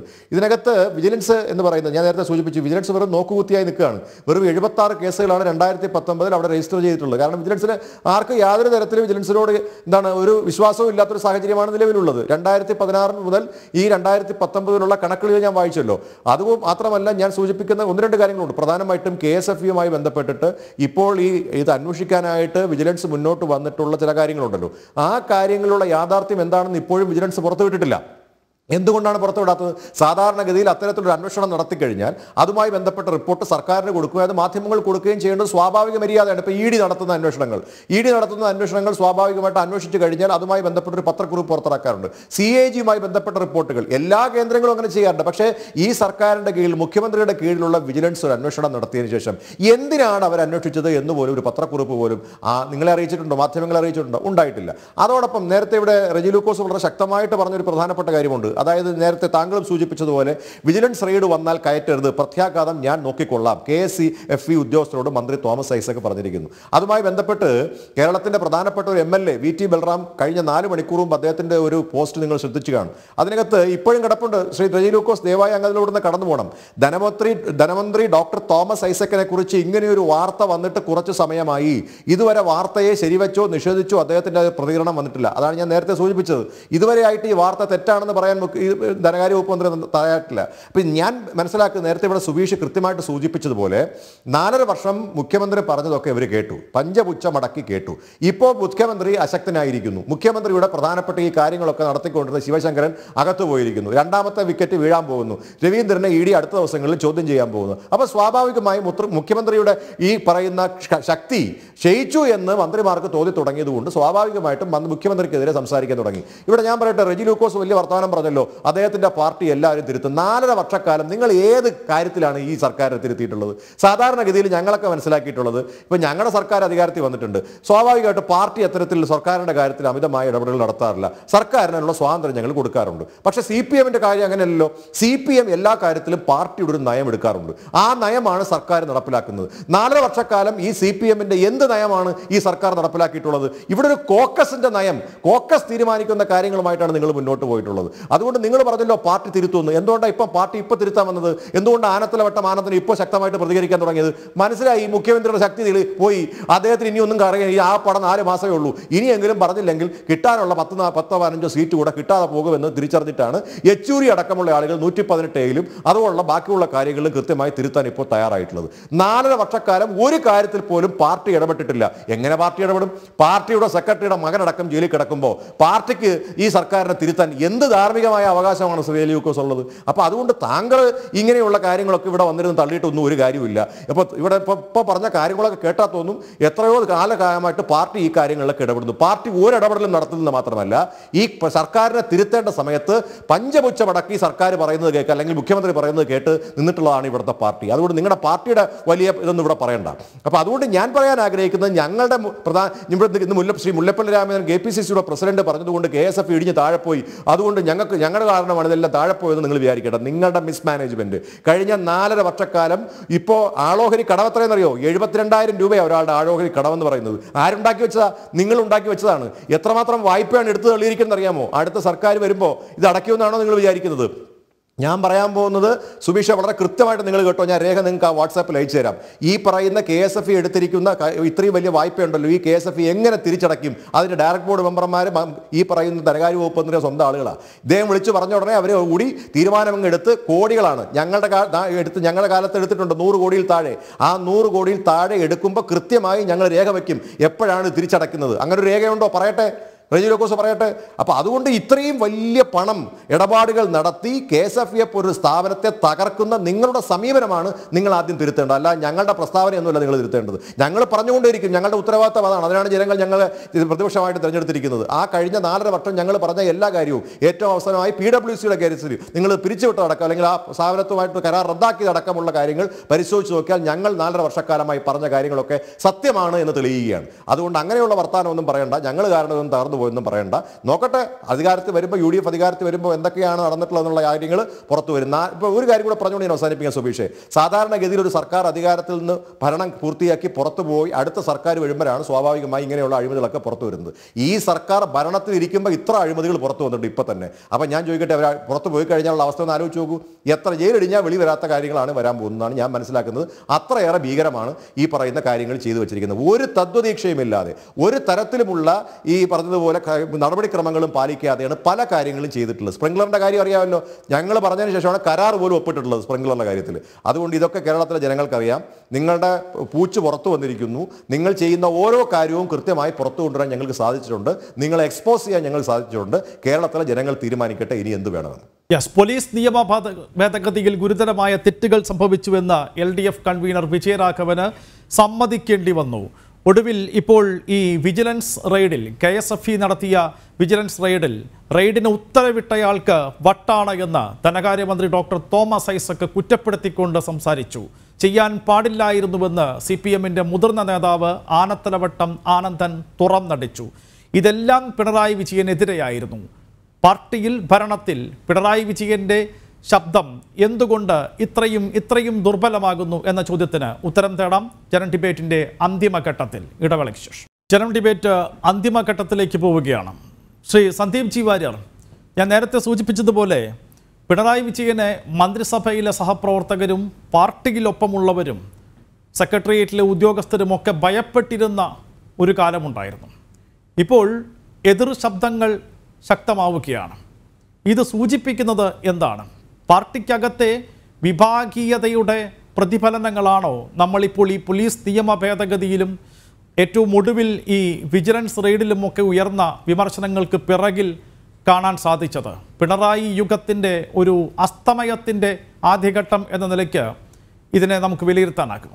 ഇതിനകത്ത് വിജിലൻസ് എന്ന് പറയുന്നത് ഞാൻ നേരത്തെ സൂചിപ്പിച്ചു വിജിലൻസ് വെറും നോക്കുകുത്തിയായി നിൽക്കുകയാണ് വെറും എഴുപത്തി ആറ് കേസുകളാണ് രണ്ടായിരത്തി പത്തൊമ്പതിൽ അവിടെ രജിസ്റ്റർ ചെയ്തിട്ടുള്ളത് കാരണം വിജിലൻസിന് ആർക്ക് യാതൊരു തരത്തിലും വിജിലൻസിനോട് എന്താണ് ഒരു വിശ്വാസവും ഇല്ലാത്തൊരു സാഹചര്യമാണ് നിലവിലുള്ളത് രണ്ടായിരത്തി പതിനാറ് മുതൽ ഈ രണ്ടായിരത്തി പത്തൊമ്പതിലുള്ള കണക്കുകൾ ഞാൻ വായിച്ചല്ലോ അത് മാത്രമല്ല ഞാൻ സൂചിപ്പിക്കുന്ന ഒന്ന് രണ്ട് കാര്യങ്ങളുണ്ട് പ്രധാനമായിട്ടും കെ എസ് എഫ് യുമായി ബന്ധപ്പെട്ടിട്ട് ഇപ്പോൾ ഈ ഇത് അന്വേഷിക്കാനായിട്ട് വിജിലൻസ് മുന്നോട്ട് വന്നിട്ടുള്ള ചില കാര്യങ്ങളുണ്ടല്ലോ ആ കാര്യങ്ങളുള്ള യാഥാർത്ഥ്യം എന്താണെന്ന് ഇപ്പോഴും വിജിലൻസ് പുറത്തുവിട്ടിട്ടില്ല എന്തുകൊണ്ടാണ് പുറത്തുവിടാത്തത് സാധാരണഗതിയിൽ അത്തരത്തിലൊരു അന്വേഷണം നടത്തിക്കഴിഞ്ഞാൽ അതുമായി ബന്ധപ്പെട്ട റിപ്പോർട്ട് സർക്കാരിന് കൊടുക്കുകയും അത് മാധ്യമങ്ങൾ കൊടുക്കുകയും ചെയ്യേണ്ടത് സ്വാഭാവിക മര്യാദയാണ് ഇപ്പോൾ ഇ ഡി നടത്തുന്ന അന്വേഷണങ്ങൾ ഇ ഡി നടത്തുന്ന അന്വേഷണങ്ങൾ സ്വാഭാവികമായിട്ട് അന്വേഷിച്ച് കഴിഞ്ഞാൽ അതുമായി ബന്ധപ്പെട്ട ഒരു പത്രക്കുറിപ്പ് പുറത്തിറക്കാറുണ്ട് സി എ ജിയുമായി ബന്ധപ്പെട്ട റിപ്പോർട്ടുകൾ എല്ലാ കേന്ദ്രങ്ങളും അങ്ങനെ ചെയ്യാറുണ്ട് പക്ഷേ ഈ സർക്കാരിന്റെ കീഴിൽ മുഖ്യമന്ത്രിയുടെ കീഴിലുള്ള വിജിലൻസ് ഒരു അന്വേഷണം നടത്തിയതിനു ശേഷം എന്തിനാണ് അവർ അന്വേഷിച്ചത് എന്ന് പോലും ഒരു പത്രക്കുറിപ്പ് പോലും ആ നിങ്ങളെ അറിയിച്ചിട്ടുണ്ടോ മാധ്യമങ്ങളെ അറിയിച്ചിട്ടുണ്ടോ ഉണ്ടായിട്ടില്ല അതോടൊപ്പം നേരത്തെ ഇവിടെ റെജി ലൂക്കോസ് വളരെ ശക്തമായിട്ട് പറഞ്ഞൊരു പ്രധാനപ്പെട്ട കാര്യമുണ്ട് അതായത് നേരത്തെ താങ്കളും സൂചിപ്പിച്ചതുപോലെ വിജിലൻസ് റെയ്ഡ് വന്നാൽ കയറ്റരുത് പ്രത്യാഘാതം ഞാൻ നോക്കിക്കൊള്ളാം K S C F E ഉദ്യോഗസ്ഥരോട് മന്ത്രി തോമസ് ഐസക് പറഞ്ഞിരിക്കുന്നു അതുമായി ബന്ധപ്പെട്ട് കേരളത്തിന്റെ പ്രധാനപ്പെട്ട ഒരു M L A V T Balram കഴിഞ്ഞ നാല് മണിക്കൂറും അദ്ദേഹത്തിന്റെ ഒരു പോസ്റ്റ് നിങ്ങൾ ശ്രദ്ധിച്ചു കാണും അതിനകത്ത് ഇപ്പോഴും കിടപ്പുണ്ട് ശ്രീ റെജി ലൂക്കോസ് ദയവായി അങ്ങതിലൂടെ കടന്നു പോകണം ധനമന്ത്രി ധനമന്ത്രി ഡോക്ടർ തോമസ് ഐസക്കിനെ കുറിച്ച് ഇങ്ങനെയൊരു വാർത്ത വന്നിട്ട് കുറച്ച് സമയമായി ഇതുവരെ വാർത്തയെ ശരിവെച്ചോ നിഷേധിച്ചോ അദ്ദേഹത്തിന്റെ പ്രതികരണം വന്നിട്ടില്ല അതാണ് ഞാൻ നേരത്തെ സൂചിപ്പിച്ചത് ഇതുവരെയായിട്ട് ഈ വാർത്ത തെറ്റാണെന്ന് പറയാൻ മുഖ്യ- ഈ ധനകാര്യ വകുപ്പ് മന്ത്രി തയ്യാറിട്ടില്ല അപ്പം ഞാൻ മനസ്സിലാക്കുക നേരത്തെ ഇവിടെ സുബീഷ് കൃത്യമായിട്ട് സൂചിപ്പിച്ചതുപോലെ നാലര വർഷം മുഖ്യമന്ത്രി പറഞ്ഞതൊക്കെ ഇവർ കേട്ടു പഞ്ചപുച്ഛ മടക്കി കേട്ടു ഇപ്പോൾ മുഖ്യമന്ത്രി അശക്തനായിരിക്കുന്നു മുഖ്യമന്ത്രിയുടെ പ്രധാനപ്പെട്ട ഈ കാര്യങ്ങളൊക്കെ നടത്തിക്കൊണ്ടിരുന്ന ശിവശങ്കരൻ അകത്തു പോയിരിക്കുന്നു രണ്ടാമത്തെ വിക്കറ്റ് വീഴാൻ പോകുന്നു രവീന്ദ്രനെ ഇ ഡി അടുത്ത ദിവസങ്ങളിൽ ചോദ്യം ചെയ്യാൻ പോകുന്നു അപ്പോൾ സ്വാഭാവികമായും മുത്ര- മുഖ്യമന്ത്രിയുടെ ഈ പറയുന്ന ഷ- ശക്തി ക്ഷയിച്ചു എന്ന് മന്ത്രിമാർക്ക് തോന്നി തുടങ്ങിയതുകൊണ്ട് സ്വാഭാവികമായിട്ടും മന്ത്രി- മുഖ്യമന്ത്രിക്കെതിരെ സംസാരിക്കാൻ തുടങ്ങി ഇവിടെ ഞാൻ പറയട്ടെ റെജി ലൂക്കോസ് വലിയ വർത്തമാനം പറഞ്ഞല്ലോ അദ്ദേഹത്തിന്റെ പാർട്ടി എല്ലാവരും തിരുത്തും നാലര വർഷക്കാലം നിങ്ങൾ ഏത് കാര്യത്തിലാണ് ഈ സർക്കാരിനെ തിരുത്തിയിട്ടുള്ളത് സാധാരണഗതിയിൽ ഞങ്ങളൊക്കെ മനസ്സിലാക്കിയിട്ടുള്ളത് ഇപ്പൊ ഞങ്ങളുടെ സർക്കാർ അധികാരത്തിൽ വന്നിട്ടുണ്ട് സ്വാഭാവികമായിട്ട് പാർട്ടി അത്തരത്തിൽ സർക്കാരിന്റെ കാര്യത്തിൽ അമിതമായ ഇടപെടൽ നടത്താറില്ല സർക്കാരിനുള്ള സ്വാതന്ത്ര്യം ഞങ്ങൾ കൊടുക്കാറുണ്ട് പക്ഷേ സി പി എമ്മിന്റെ കാര്യം അങ്ങനെയല്ലല്ലോ സി പി എം എല്ലാ കാര്യത്തിലും പാർട്ടിയുടെ ഒരു നയം എടുക്കാറുണ്ട് ആ നയമാണ് സർക്കാർ നടപ്പിലാക്കുന്നത് നാലര വർഷക്കാലം ഈ സി പി എമ്മിന്റെ എന്ത് നയമാണ് ഈ സർക്കാർ നടപ്പിലാക്കിയിട്ടുള്ളത് ഇവിടെ ഒരു കോക്കസിന്റെ നയം കോക്കസ് തീരുമാനിക്കുന്ന കാര്യങ്ങളുമായിട്ടാണ് നിങ്ങൾ മുന്നോട്ട് പോയിട്ടുള്ളത് അതുകൊണ്ട് നിങ്ങൾ പറഞ്ഞല്ലോ പാർട്ടി തിരുത്തുന്നു എന്തുകൊണ്ടാണ് ഇപ്പം പാർട്ടി ഇപ്പൊ തിരുത്താൻ വന്നത് എന്തുകൊണ്ട് ആനത്തലവട്ടം ആനന്ദന് ഇപ്പോൾ ശക്തമായിട്ട് പ്രതികരിക്കാൻ തുടങ്ങിയത് മനസ്സിലായി ഈ മുഖ്യമന്ത്രിയുടെ ശക്തി ഇതിൽ പോയി അദ്ദേഹത്തിന് ഇനി ഒന്നും അറിയാൻ ഈ ആ പടം നാല് മാസമേ ഉള്ളൂ ഇനിയെങ്കിലും പറഞ്ഞില്ലെങ്കിൽ കിട്ടാനുള്ള പത്ത് നാ- പത്തോ പതിനഞ്ചോ സീറ്റ് കൂടെ കിട്ടാതെ പോകുമെന്ന് തിരിച്ചറിഞ്ഞിട്ടാണ് യെച്ചൂരി അടക്കമുള്ള ആളുകൾ നൂറ്റി പതിനെട്ട് എയിലും അതുപോലുള്ള ബാക്കിയുള്ള കാര്യങ്ങളിലും കൃത്യമായി തിരുത്താൻ ഇപ്പോൾ തയ്യാറായിട്ടുള്ളത് നാലര വർഷക്കാലം ഒരു കാര്യത്തിൽ പോലും പാർട്ടി ഇടപെട്ടിട്ടില്ല എങ്ങനെ പാർട്ടി ഇടപെടും പാർട്ടിയുടെ സെക്രട്ടറിയുടെ മകനടക്കം ജയിലിൽ കിടക്കുമ്പോൾ പാർട്ടിക്ക് ഈ സർക്കാരിനെ തിരുത്താൻ എന്ത് ധാർമ്മികമായ അവകാശമാണ് ശ്രീ ലൂക്കോസ് ഉള്ളത് അപ്പോൾ അതുകൊണ്ട് താങ്കൾ ഇങ്ങനെയുള്ള കാര്യങ്ങളൊക്കെ ഇവിടെ വന്നിരുന്ന് തള്ളിയിട്ടൊന്നും ഒരു കാര്യമില്ല ഇപ്പോൾ ഇവിടെ ഇപ്പോൾ ഇപ്പോൾ പറഞ്ഞ കാര്യങ്ങളൊക്കെ കേട്ടാൽ തോന്നും എത്രയോ കാലകാലമായിട്ട് പാർട്ടി ഈ കാര്യങ്ങളിലൊക്കെ ഇടപെടുന്നു പാർട്ടി ഒരു ഇടപെടലും നടത്തുന്നത് മാത്രമല്ല ഈ പ- സർക്കാരിനെ തിരുത്തേണ്ട സമയത്ത് പഞ്ചപുച്ഛ മടക്കി സർക്കാർ പറയുന്നത് കേൾക്കുക അല്ലെങ്കിൽ മുഖ്യമന്ത്രി പറയുന്നത് കേട്ട് നിന്നിട്ടുള്ളതാണ് ഇവിടുത്തെ പാർട്ടി അതുകൊണ്ട് നിങ്ങളുടെ പാർട്ടിയുടെ വലിയ ഇതൊന്നും ഇവിടെ പറയണ്ട അപ്പോൾ അതുകൊണ്ട് ഞാൻ പറയാൻ ആഗ്രഹിക്കുന്നത് ഞങ്ങളുടെ മു- പ്രധാന ഇവിടെ ഇന്ന് മുല്ല Shri Mullappally Ramachandran K P C സിയുടെ പ്രസിഡന്റ് പറഞ്ഞതുകൊണ്ട് കെ എസ് എഫ് ഇടിഞ്ഞ് താഴെ പോയി അതുകൊണ്ട് ഞങ്ങൾക്ക് ഞങ്ങളുടെ കാരണമാണ് ഇതെല്ലാം താഴെ പോയതെന്ന് നിങ്ങൾ വിചാരിക്കേണ്ട നിങ്ങളുടെ മിസ്മാനേജ്മെന്റ് കഴിഞ്ഞ നാലര വർഷക്കാലം ഇപ്പോൾ ആളോഹരി കടവത്രയെന്നറിയോ എഴുപത്തിരണ്ടായിരം രൂപയാണ് ഒരാളുടെ ആളോഹരി കടമെന്ന് പറയുന്നത് ആരുണ്ടാക്കി വെച്ചതാ നിങ്ങൾ ഉണ്ടാക്കി വെച്ചതാണ് എത്രമാത്രം വായ്പയാണ് എടുത്തു തള്ളിയിരിക്കുന്നത് അറിയാമോ അടുത്ത സർക്കാർ വരുമ്പോൾ ഇത് അടയ്ക്കുമെന്നാണോ നിങ്ങൾ വിചാരിക്കുന്നത് ഞാൻ പറയാൻ പോകുന്നത് സുബീഷ വളരെ കൃത്യമായിട്ട് നിങ്ങൾ കേട്ടോ ഞാൻ രേഖ നിങ്ങൾക്ക് ആ വാട്സാപ്പിൽ അയച്ചു തരാം ഈ പറയുന്ന കെ എസ് എഫ് എടുത്തിരിക്കുന്ന ക- ഇത്രയും വലിയ വായ്പയുണ്ടല്ലോ ഈ കെ എസ് എഫ് എങ്ങനെ തിരിച്ചടയ്ക്കും അതിന്റെ ഡയറക്ട് ബോർഡ് മെമ്പർമാർ ഈ പറയുന്ന ധനകാര്യ വകുപ്പ് മന്ത്രിയുടെ സ്വന്തം ആളുകളാണ് ഇദ്ദേഹം വിളിച്ചു പറഞ്ഞ ഉടനെ അവർ കൂടി തീരുമാനം എടുത്ത് കോടികളാണ് ഞങ്ങളുടെ കാ- ദാ എടുത്ത് ഞങ്ങളുടെ കാലത്ത് എടുത്തിട്ടുണ്ട് നൂറ് കോടിയിൽ താഴെ ആ നൂറ് കോടിയിൽ താഴെ എടുക്കുമ്പോൾ കൃത്യമായി ഞങ്ങൾ രേഖ വയ്ക്കും എപ്പോഴാണ് ഇത് തിരിച്ചടയ്ക്കുന്നത് അങ്ങനെ ഒരു രേഖയുണ്ടോ പറയട്ടെ റെജി ലോക്കോസ് പറയട്ടെ അപ്പൊ അതുകൊണ്ട് ഇത്രയും വലിയ പണം ഇടപാടുകൾ നടത്തി കെ എസ് എഫ് എഫ് ഒരു സ്ഥാപനത്തെ തകർക്കുന്ന നിങ്ങളുടെ സമീപനമാണ് നിങ്ങൾ ആദ്യം തിരുത്തേണ്ടത് അല്ല ഞങ്ങളുടെ പ്രസ്താവനയൊന്നുമല്ല നിങ്ങൾ തിരുത്തേണ്ടത് ഞങ്ങൾ പറഞ്ഞുകൊണ്ടേയിരിക്കും ഞങ്ങളുടെ ഉത്തരവാദിത്തം അതാണ് അതിനാണ് ജനങ്ങൾ ഞങ്ങളെ ഇത് പ്രതിപക്ഷമായിട്ട് തിരഞ്ഞെടുത്തിരിക്കുന്നത് ആ കഴിഞ്ഞ നാലര വർഷം ഞങ്ങൾ പറഞ്ഞ എല്ലാ കാര്യവും ഏറ്റവും അവസാനമായി പി ഡബ്ല്യു സിയുടെ കാര്യത്തിൽ നിങ്ങൾ പിരിച്ചുവിട്ടതടക്കം അല്ലെങ്കിൽ ആ സ്ഥാപനത്തുമായിട്ട് കരാർ റദ്ദാക്കിയതടക്കമുള്ള കാര്യങ്ങൾ പരിശോധിച്ച് നോക്കിയാൽ ഞങ്ങൾ നാലര വർഷക്കാലമായി പറഞ്ഞ കാര്യങ്ങളൊക്കെ സത്യമാണ് എന്ന് തെളിയുകയാണ് അതുകൊണ്ട് അങ്ങനെയുള്ള വർത്തമാനമൊന്നും പറയണ്ട ഞങ്ങൾ കാരണം ഇതൊന്നും തകർന്നു പോയെന്നും പറയണ്ട നോക്കട്ടെ അധികാരത്തിൽ വരുമ്പോൾ യു ഡി എഫ് അധികാരത്തിൽ വരുമ്പോൾ എന്തൊക്കെയാണ് നടന്നിട്ടുള്ളത് എന്നുള്ള കാര്യങ്ങൾ പുറത്തു വരുന്ന ഇപ്പോൾ ഒരു കാര്യം കൂടെ പറഞ്ഞുകൊണ്ട് ഞാൻ അവസാനിപ്പിക്കാൻ സുബീഷേ സാധാരണഗതിയിൽ ഒരു സർക്കാർ അധികാരത്തിൽ നിന്ന് ഭരണം പൂർത്തിയാക്കി പുറത്തു പോയി അടുത്ത സർക്കാർ വരുമ്പോഴാണ് സ്വാഭാവികമായി ഇങ്ങനെയുള്ള അഴിമതികളൊക്കെ പുറത്തു വരുന്നത് ഈ സർക്കാർ ഭരണത്തിൽ ഇരിക്കുമ്പോൾ ഇത്ര അഴിമതികൾ പുറത്തു വന്നിട്ടുണ്ട് ഇപ്പം തന്നെ അപ്പം ഞാൻ ചോദിക്കട്ടെ അവർ പുറത്ത് പോയി കഴിഞ്ഞാലുള്ള അവസ്ഥ ഒന്ന് ആലോചിച്ച് നോക്കൂ എത്ര ജയിലടിഞ്ഞാൽ വെളി വരാത്ത കാര്യങ്ങളാണ് വരാൻ പോകുന്നതാണ് ഞാൻ മനസ്സിലാക്കുന്നത് അത്രയേറെ ഭീകരമാണ് ഈ പറയുന്ന കാര്യങ്ങൾ ചെയ്തു വെച്ചിരിക്കുന്നത് ഒരു തത്വദീക്ഷയുമില്ലാതെ ഒരു തരത്തിലുമുള്ള ഈ പറഞ്ഞതുപോലെ ക- നടപടിക്രമങ്ങളും പാലിക്കാതെയാണ് പല കാര്യങ്ങളും ചെയ്തിട്ടുള്ളത് സ്പ്രിംഗ്ലറിന്റെ കാര്യം അറിയാമല്ലോ ഞങ്ങൾ പറഞ്ഞതിന് ശേഷമാണ് കരാർ പോലും ഒപ്പിട്ടിട്ടുള്ളത് സ്പ്രിംഗ്ലറിന്റെ കാര്യത്തിൽ അതുകൊണ്ട് ഇതൊക്കെ കേരളത്തിലെ ജനങ്ങൾക്കറിയാം നിങ്ങളുടെ പൂച്ച് പുറത്തു വന്നിരിക്കുന്നു നിങ്ങൾ ചെയ്യുന്ന ഓരോ കാര്യവും കൃത്യമായി പുറത്തു കൊണ്ടുവരാൻ ഞങ്ങൾക്ക് സാധിച്ചിട്ടുണ്ട് നിങ്ങളെ എക്സ്പോസ് ചെയ്യാൻ ഞങ്ങൾ സാധിച്ചിട്ടുണ്ട് കേരളത്തിലെ ജനങ്ങൾ തീരുമാനിക്കട്ടെ ഇനി എന്ത് വേണമെന്ന് യെസ് പോലീസ് നിയമ ഭേദ- ഭേദഗതിയിൽ ഗുരുതരമായ തെറ്റുകൾ സംഭവിച്ചുവെന്ന് എൽ ഡി എഫ് കൺവീനർ വിജയരാഘവന് സമ്മതിക്കേണ്ടി വന്നു ഒടുവിൽ ഇപ്പോൾ ഈ വിജിലൻസ് റെയ്ഡിൽ കെ എസ് എഫ് ഇ നടത്തിയ വിജിലൻസ് റെയ്ഡിൽ റെയ്ഡിന് ഉത്തരവിട്ടയാൾക്ക് വട്ടാണ് എന്ന് ധനകാര്യമന്ത്രി ഡോക്ടർ തോമസ് ഐസക്ക് കുറ്റപ്പെടുത്തിക്കൊണ്ട് സംസാരിച്ചു ചെയ്യാൻ പാടില്ലായിരുന്നുവെന്ന് സി പി എമ്മിൻ്റെ മുതിർന്ന നേതാവ് ആനത്തലവട്ടം ആനന്ദൻ തുറന്നടിച്ചു ഇതെല്ലാം പിണറായി വിജയനെതിരെയായിരുന്നു പാർട്ടിയിൽ ഭരണത്തിൽ പിണറായി വിജയന്റെ ശബ്ദം എന്തുകൊണ്ട് ഇത്രയും ഇത്രയും ദുർബലമാകുന്നു എന്ന ചോദ്യത്തിന് ഉത്തരം തേടാം ജനം ഡിബേറ്റിന്റെ അന്തിമഘട്ടത്തിൽ ഇടവേളയ്ക്ക് ശേഷം ജനം ഡിബേറ്റ് അന്തിമഘട്ടത്തിലേക്ക് പോവുകയാണ് ശ്രീ സന്ദീപ് ജി വാര്യർ ഞാൻ നേരത്തെ സൂചിപ്പിച്ചതുപോലെ പിണറായി വിജയനെ മന്ത്രിസഭയിലെ സഹപ്രവർത്തകരും പാർട്ടിയിലൊപ്പമുള്ളവരും സെക്രട്ടേറിയറ്റിലെ ഉദ്യോഗസ്ഥരുമൊക്കെ ഭയപ്പെട്ടിരുന്ന ഒരു കാലമുണ്ടായിരുന്നു ഇപ്പോൾ എതിർ ശബ്ദങ്ങൾ ശക്തമാവുകയാണ് ഇത് സൂചിപ്പിക്കുന്നത് എന്താണ് പാർട്ടിക്കകത്തെ വിഭാഗീയതയുടെ പ്രതിഫലനങ്ങളാണോ നമ്മളിപ്പോൾ ഈ പോലീസ് നിയമ ഭേദഗതിയിലും ഏറ്റവും ഒടുവിൽ ഈ വിജിലൻസ് റെയ്ഡിലുമൊക്കെ ഉയർന്ന വിമർശനങ്ങൾക്ക് പിറകിൽ കാണാൻ സാധിച്ചത് പിണറായി യുഗത്തിൻ്റെ ഒരു അസ്തമയത്തിൻ്റെ ആദ്യഘട്ടം എന്ന നിലയ്ക്ക് ഇതിനെ നമുക്ക് വിലയിരുത്താനാകുമോ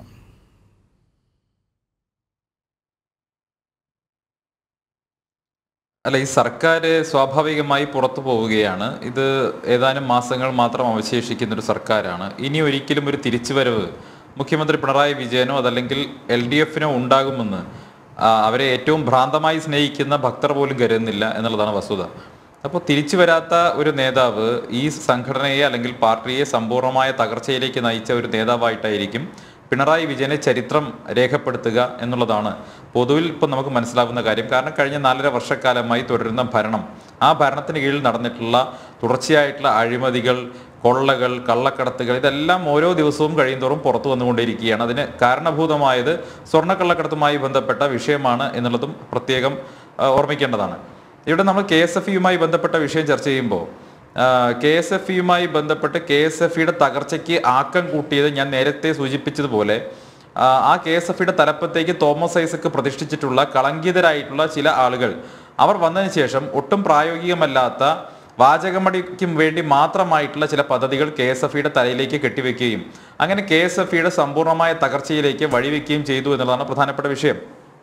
അല്ല ഈ സർക്കാർ സ്വാഭാവികമായി പുറത്തു പോവുകയാണ് ഇത് ഏതാനും മാസങ്ങൾ മാത്രം അവശേഷിക്കുന്ന ഒരു സർക്കാരാണ് ഇനി ഒരിക്കലും ഒരു തിരിച്ചുവരവ് മുഖ്യമന്ത്രി പിണറായി വിജയനോ അതല്ലെങ്കിൽ എൽ ഡി എഫിനോ ഉണ്ടാകുമെന്ന് ആ, അവരെ ഏറ്റവും ഭ്രാന്തമായി സ്നേഹിക്കുന്ന ഭക്തർ പോലും കരുതുന്നില്ല എന്നുള്ളതാണ് വസ്തുത അപ്പോൾ തിരിച്ചു വരാത്ത ഒരു നേതാവ് ഈ സംഘടനയെ അല്ലെങ്കിൽ പാർട്ടിയെ സമ്പൂർണ്ണമായ തകർച്ചയിലേക്ക് നയിച്ച ഒരു നേതാവായിട്ടായിരിക്കും പിണറായി വിജയനെ ചരിത്രം രേഖപ്പെടുത്തുക എന്നുള്ളതാണ് പൊതുവിൽ ഇപ്പം നമുക്ക് മനസ്സിലാവുന്ന കാര്യം കാരണം കഴിഞ്ഞ നാലര വർഷക്കാലമായി തുടരുന്ന ഭരണം ആ ഭരണത്തിന് കീഴിൽ നടന്നിട്ടുള്ള തുടർച്ചയായിട്ടുള്ള അഴിമതികൾ കൊള്ളകൾ കള്ളക്കടത്തുകൾ ഇതെല്ലാം ഓരോ ദിവസവും കഴിയുന്തോറും പുറത്തു വന്നുകൊണ്ടിരിക്കുകയാണ് അതിന് കാരണഭൂതമായത് സ്വർണ്ണക്കള്ളക്കടത്തുമായി ബന്ധപ്പെട്ട വിഷയമാണ് എന്നുള്ളതും പ്രത്യേകം ആ, ഓർമ്മിക്കേണ്ടതാണ് ഇവിടെ നമ്മൾ കെ എസ് എഫ് ഇയുമായി ബന്ധപ്പെട്ട വിഷയം ചർച്ച ചെയ്യുമ്പോൾ കെ എസ് എഫ് ഇയുമായി ബന്ധപ്പെട്ട് കെ എസ് എഫ് ഇയുടെ തകർച്ചയ്ക്ക് ആക്കം കൂട്ടിയത് ഞാൻ നേരത്തെ സൂചിപ്പിച്ചതുപോലെ ആ, ആ കെ എസ് എഫ് ഇയുടെ തലപ്പത്തേക്ക് തോമസ് ഐസക്ക് പ്രതിഷ്ഠിച്ചിട്ടുള്ള കളങ്കിതരായിട്ടുള്ള ചില ആളുകൾ അവർ വന്നതിന് ശേഷം ഒട്ടും പ്രായോഗികമല്ലാത്ത വാചകമടിക്കും വേണ്ടി മാത്രമായിട്ടുള്ള ചില പദ്ധതികൾ കെ എസ് എഫ് ഇയുടെ തലയിലേക്ക് കെട്ടിവെക്കുകയും അങ്ങനെ കെ എസ് എഫ് ഇയുടെ സമ്പൂർണ്ണമായ തകർച്ചയിലേക്ക് വഴിവെക്കുകയും ചെയ്തു എന്നുള്ളതാണ് പ്രധാനപ്പെട്ട വിഷയം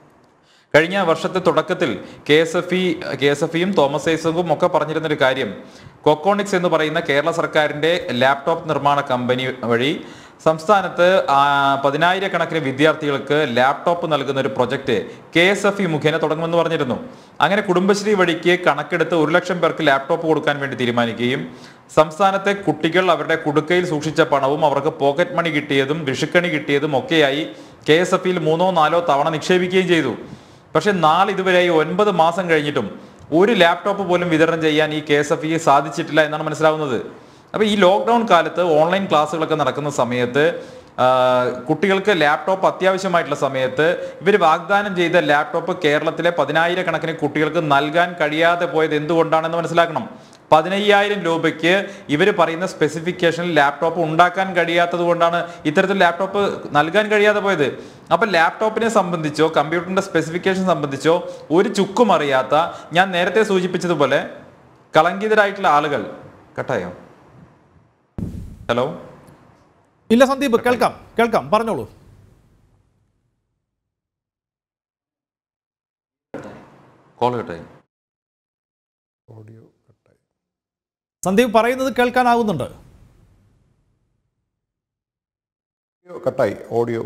കഴിഞ്ഞ വർഷത്തെ തുടക്കത്തിൽ K S F E K S F ഇയും തോമസ് ഐസക്കും ഒക്കെ പറഞ്ഞിരുന്ന ഒരു കാര്യം കൊക്കോണിക്സ് എന്ന് പറയുന്ന കേരള സർക്കാരിന്റെ ലാപ്ടോപ്പ് നിർമ്മാണ കമ്പനി വഴി സംസ്ഥാനത്ത് ആ, പതിനായിരക്കണക്കിന് വിദ്യാർത്ഥികൾക്ക് ലാപ്ടോപ്പ് നൽകുന്ന ഒരു project K S F E മുഖേന തുടങ്ങുമെന്ന് പറഞ്ഞിരുന്നു അങ്ങനെ കുടുംബശ്രീ വഴിക്ക് കണക്കെടുത്ത് ഒരു ലക്ഷം പേർക്ക് ലാപ്ടോപ്പ് കൊടുക്കാൻ വേണ്ടി തീരുമാനിക്കുകയും സംസ്ഥാനത്തെ കുട്ടികൾ അവരുടെ കുടുക്കയിൽ സൂക്ഷിച്ച പണവും അവർക്ക് പോക്കറ്റ് മണി കിട്ടിയതും വിഷുക്കണി കിട്ടിയതും ഒക്കെയായി കെ എസ് എഫ് ഇയിൽ മൂന്നോ നാലോ തവണ നിക്ഷേപിക്കുകയും ചെയ്തു പക്ഷെ നാളിതുവരെയായി ഒൻപത് മാസം കഴിഞ്ഞിട്ടും ഒരു ലാപ്ടോപ്പ് പോലും വിതരണം ചെയ്യാൻ ഈ കെ എസ് എഫ് ഇ സാധിച്ചിട്ടില്ല എന്നാണ് മനസ്സിലാവുന്നത് അപ്പൊ ഈ ലോക്ക്ഡൌൺ കാലത്ത് ഓൺലൈൻ ക്ലാസ്സുകളൊക്കെ നടക്കുന്ന സമയത്ത് ആ, കുട്ടികൾക്ക് ലാപ്ടോപ്പ് അത്യാവശ്യമായിട്ടുള്ള സമയത്ത് ഇവർ വാഗ്ദാനം ചെയ്ത ലാപ്ടോപ്പ് കേരളത്തിലെ പതിനായിരക്കണക്കിന് കുട്ടികൾക്ക് നൽകാൻ കഴിയാതെ പോയത് എന്തുകൊണ്ടാണെന്ന് മനസ്സിലാക്കണം പതിനയ്യായിരം രൂപയ്ക്ക് ഇവർ പറയുന്ന സ്പെസിഫിക്കേഷനിൽ ലാപ്ടോപ്പ് ഉണ്ടാക്കാൻ കഴിയാത്തത് കൊണ്ടാണ് ഇത്തരത്തിൽ ലാപ്ടോപ്പ് നൽകാൻ കഴിയാതെ പോയത് അപ്പൊ ലാപ്ടോപ്പിനെ സംബന്ധിച്ചോ കമ്പ്യൂട്ടറിന്റെ സ്പെസിഫിക്കേഷൻ സംബന്ധിച്ചോ ഒരു ചുക്കും അറിയാത്ത ഞാൻ നേരത്തെ സൂചിപ്പിച്ചതുപോലെ കളങ്കിതരായിട്ടുള്ള ആളുകൾ കട്ടായോ ഹലോ ഇല്ല സന്ദീപ് കേൾക്കാം കേൾക്കാം പറഞ്ഞോളൂ കോൾ കട്ടായി ഓഡിയോ കട്ടായി സന്ദീപ് പറയുന്നത് കേൾക്കാനാവുന്നുണ്ട് ഓഡിയോ കട്ടായി ഓഡിയോ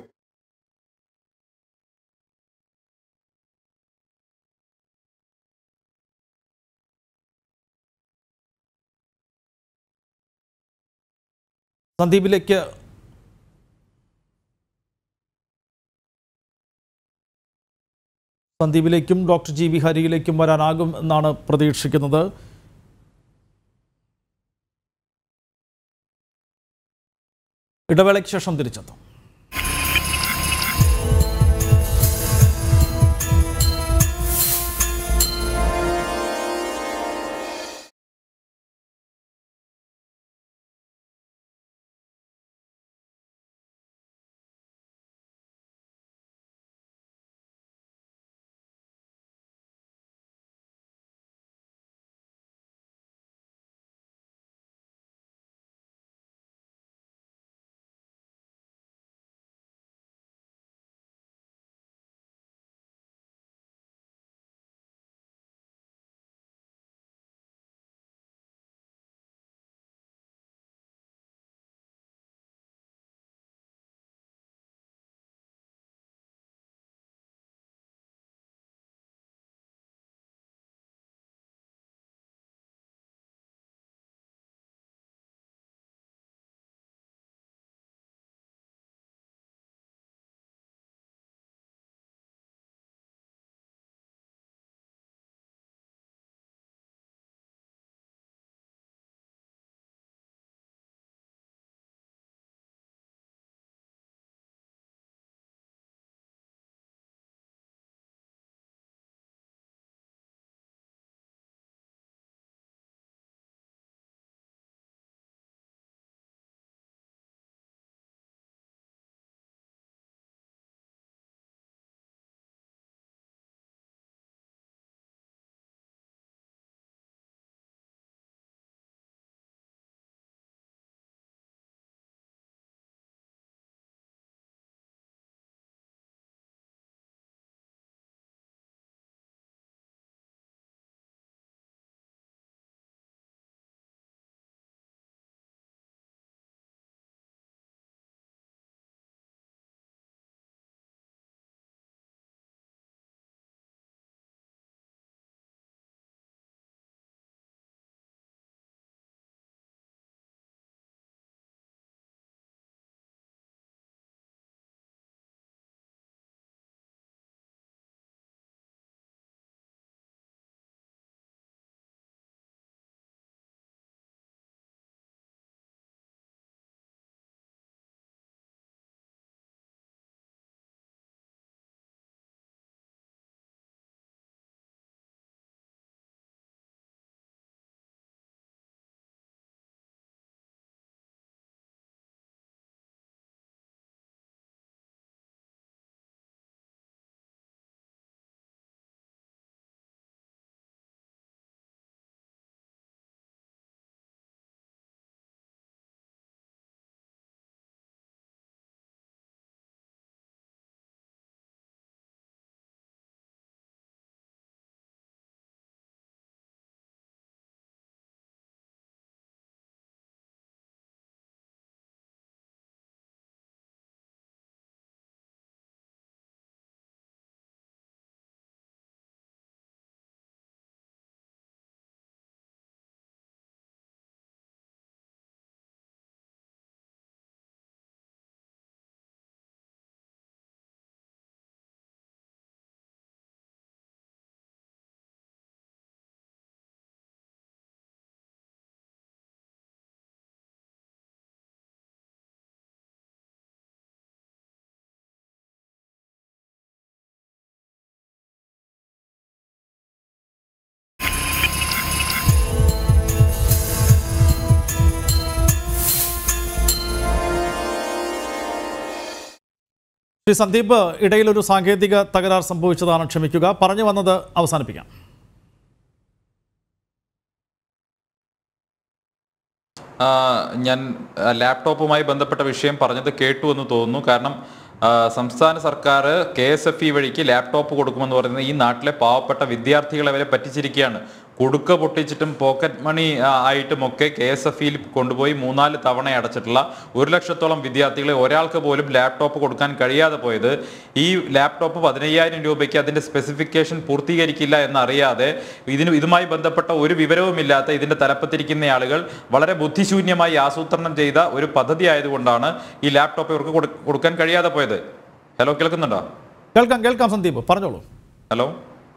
സന്ദീപിലേക്ക് സന്ദീപിലേക്കും ഡോക്ടർ ജി വി ഹരിയിലേക്കും വരാനാകും എന്നാണ് പ്രതീക്ഷിക്കുന്നത് ഇടവേളയ്ക്ക് ശേഷം തിരിച്ചെത്തും ശ്രീ സന്ദീപ് ഇടയിൽ ഒരു സാങ്കേതിക തകരാർ സംഭവിച്ചതാണ് ക്ഷമിക്കുക പറഞ്ഞു വന്നത് അവസാനിപ്പിക്കാം ആ, ഞാൻ ആ, ലാപ്ടോപ്പുമായി ബന്ധപ്പെട്ട വിഷയം പറഞ്ഞത് കേട്ടു എന്ന് തോന്നുന്നു കാരണം ആ, സംസ്ഥാന സർക്കാർ കെ എസ് എഫ് ഇ വഴിക്ക് ലാപ്ടോപ്പ് കൊടുക്കുമെന്ന് പറയുന്നത് ഈ നാട്ടിലെ പാവപ്പെട്ട വിദ്യാർത്ഥികളെ വരെ പറ്റിച്ചിരിക്കുകയാണ് കുടുക്ക പൊട്ടിച്ചിട്ടും പോക്കറ്റ് മണി ആ, ആയിട്ടും ഒക്കെ കെ എസ് എഫ് ഇയിൽ കൊണ്ടുപോയി മൂന്നാല് തവണ അടച്ചിട്ടുള്ള ഒരു ലക്ഷത്തോളം വിദ്യാർത്ഥികളെ ഒരാൾക്ക് പോലും ലാപ്ടോപ്പ് കൊടുക്കാൻ കഴിയാതെ പോയത് ഈ ലാപ്ടോപ്പ് പതിനയ്യായിരം രൂപയ്ക്ക് അതിന്റെ സ്പെസിഫിക്കേഷൻ പൂർത്തീകരിക്കില്ല എന്നറിയാതെ ഇതിന് ഇതുമായി ബന്ധപ്പെട്ട ഒരു വിവരവുമില്ലാത്ത ഇതിന്റെ തലപ്പത്തിരിക്കുന്ന ആളുകൾ വളരെ ബുദ്ധിശൂന്യമായി ആസൂത്രണം ചെയ്ത ഒരു പദ്ധതി ആയതുകൊണ്ടാണ് ഈ ലാപ്ടോപ്പ് ഇവർക്ക് കൊടു- കൊടുക്കാൻ കഴിയാതെ പോയത് ഹലോ കേൾക്കുന്നുണ്ടോ കേൾക്കാം കേൾക്കാം സന്ദീപ് പറഞ്ഞോളൂ ഹലോ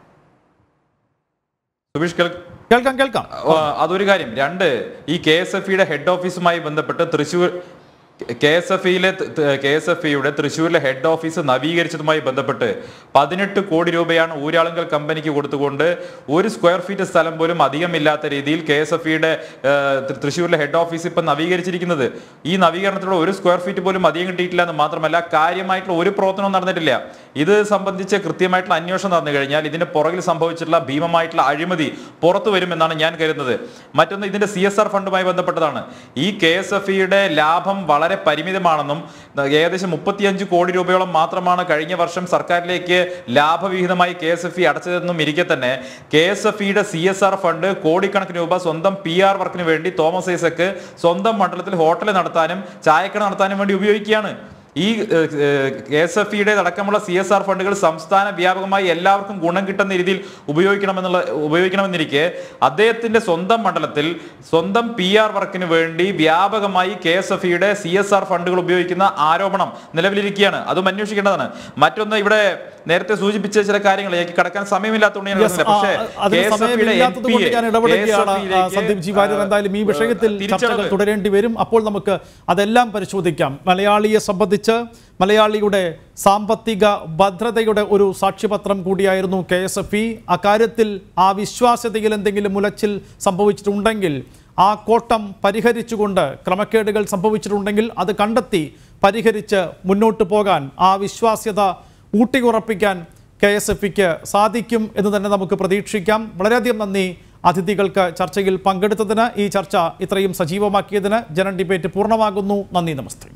സുബീഷ് കേൾ കേൾക്കാം കേൾക്കാം ആ, അതൊരു കാര്യം രണ്ട് ഈ കെ എസ് എഫ് ഇയുടെ ഹെഡ് ഓഫീസുമായി ബന്ധപ്പെട്ട് തൃശൂർ കെ എസ് എഫ് ഇയിലെ കെ എസ് എഫ് ഇയുടെ തൃശ്ശൂരിലെ ഹെഡ് ഓഫീസ് നവീകരിച്ചതുമായി ബന്ധപ്പെട്ട് പതിനെട്ട് കോടി രൂപയാണ് ഊരാളുങ്കൽ കമ്പനിക്ക് കൊടുത്തുകൊണ്ട് ഒരു സ്ക്വയർ ഫീറ്റ് സ്ഥലം പോലും അധികമില്ലാത്ത രീതിയിൽ കെ എസ് എഫ് ഇയുടെ തൃശ്ശൂരിലെ ഹെഡ് ഓഫീസ് ഇപ്പം നവീകരിച്ചിരിക്കുന്നത് ഈ നവീകരണത്തിലൂടെ ഒരു സ്ക്വയർ ഫീറ്റ് പോലും അധികം കിട്ടിയിട്ടില്ല എന്ന് മാത്രമല്ല കാര്യമായിട്ടുള്ള ഒരു പ്രവർത്തനവും നടന്നിട്ടില്ല ഇത് സംബന്ധിച്ച് കൃത്യമായിട്ടുള്ള അന്വേഷണം നടന്നു കഴിഞ്ഞാൽ ഇതിന്റെ പുറകിൽ സംഭവിച്ചിട്ടുള്ള ഭീമമായിട്ടുള്ള അഴിമതി പുറത്തു വരുമെന്നാണ് ഞാൻ കരുതുന്നത് മറ്റൊന്ന് ഇതിന്റെ സി എസ് ആർ ഫണ്ടുമായി ബന്ധപ്പെട്ടതാണ് ഈ കെ എസ് എഫ് ഇയുടെ ലാഭം വളരെ പരിമിതമാണെന്നും ഏകദേശം മുപ്പത്തിയഞ്ച് കോടി രൂപയോളം മാത്രമാണ് കഴിഞ്ഞ വർഷം സർക്കാരിലേക്ക് ലാഭവിഹിതമായി കെ എസ് എഫ് ഇ അടച്ചതെന്നും ഇരിക്കെ തന്നെ കെ എസ് എഫ് ഇയുടെ സി എസ് ആർ ഫണ്ട് കോടിക്കണക്കിന് രൂപ സ്വന്തം പി ആർ വർക്കിന് വേണ്ടി തോമസ് ഐസക്ക് സ്വന്തം മണ്ഡലത്തിൽ ഹോട്ടൽ നടത്താനും ചായക്കട നടത്താനും വേണ്ടി ഉപയോഗിക്കുകയാണ് ഈ കെ എസ് എഫ് ഇയുടെ അടക്കമുള്ള സി എസ് ആർ ഫണ്ടുകൾ സംസ്ഥാന വ്യാപകമായി എല്ലാവർക്കും ഗുണം കിട്ടുന്ന രീതിയിൽ ഉപയോഗിക്കണമെന്നുള്ള ഉപയോഗിക്കണമെന്നിരിക്കെ അദ്ദേഹത്തിന്റെ സ്വന്തം മണ്ഡലത്തിൽ സ്വന്തം പി ആർ വർക്കിന് വേണ്ടി വ്യാപകമായി കെ എസ് എഫ് ഇയുടെ സി എസ് ആർ ഫണ്ടുകൾ ഉപയോഗിക്കുന്ന ആരോപണം നിലവിലിരിക്കുകയാണ് അതും അന്വേഷിക്കേണ്ടതാണ് മറ്റൊന്ന് ഇവിടെ നേരത്തെ സൂചിപ്പിച്ച ചില കാര്യങ്ങൾ എനിക്ക് കടക്കാൻ സമയമില്ലാത്തതുകൊണ്ട് ഞാൻ Yes, ഇടപെടുന്നില്ല. പക്ഷേ ആ, അതിന് KSFE യുടെ സമയമില്ലാത്തത് കൊണ്ട് NPA, ഞാൻ ഇടപെടുകയാണ് KSFE യിലേക്ക്, സന്ദീപ് ജി വാര്യർ എന്തായാലും ഈ വിഷയത്തിൽ തിരിച്ചടവ് ചർച്ചകൾ തുടരേണ്ടി വരും അപ്പോൾ നമുക്ക് അതെല്ലാം പരിശോധിക്കാം മലയാളിയെ സംബന്ധിച്ച് മലയാളിയുടെ സാമ്പത്തിക ഭദ്രതയുടെ ഒരു സാക്ഷ്യപത്രം കൂടിയായിരുന്നു കെ എസ് എഫ് ഇ അക്കാര്യത്തിൽ ആ വിശ്വാസ്യതയിൽ എന്തെങ്കിലും മുലച്ചിൽ സംഭവിച്ചിട്ടുണ്ടെങ്കിൽ ആ കോട്ടം പരിഹരിച്ചുകൊണ്ട് ക്രമക്കേടുകൾ സംഭവിച്ചിട്ടുണ്ടെങ്കിൽ അത് കണ്ടെത്തി പരിഹരിച്ച് മുന്നോട്ട് പോകാൻ ആ വിശ്വാസ്യത ഊട്ടിയുറപ്പിക്കാൻ കെ എസ് എഫ് ഇക്ക് സാധിക്കും എന്ന് തന്നെ നമുക്ക് പ്രതീക്ഷിക്കാം വളരെയധികം നന്ദി അതിഥികൾക്ക് ചർച്ചയിൽ പങ്കെടുത്തതിന് ഈ ചർച്ച ഇത്രയും സജീവമാക്കിയതിന് ജനൻ ഡിബേറ്റ് പൂർണ്ണമാകുന്നു നന്ദി നമസ്തേ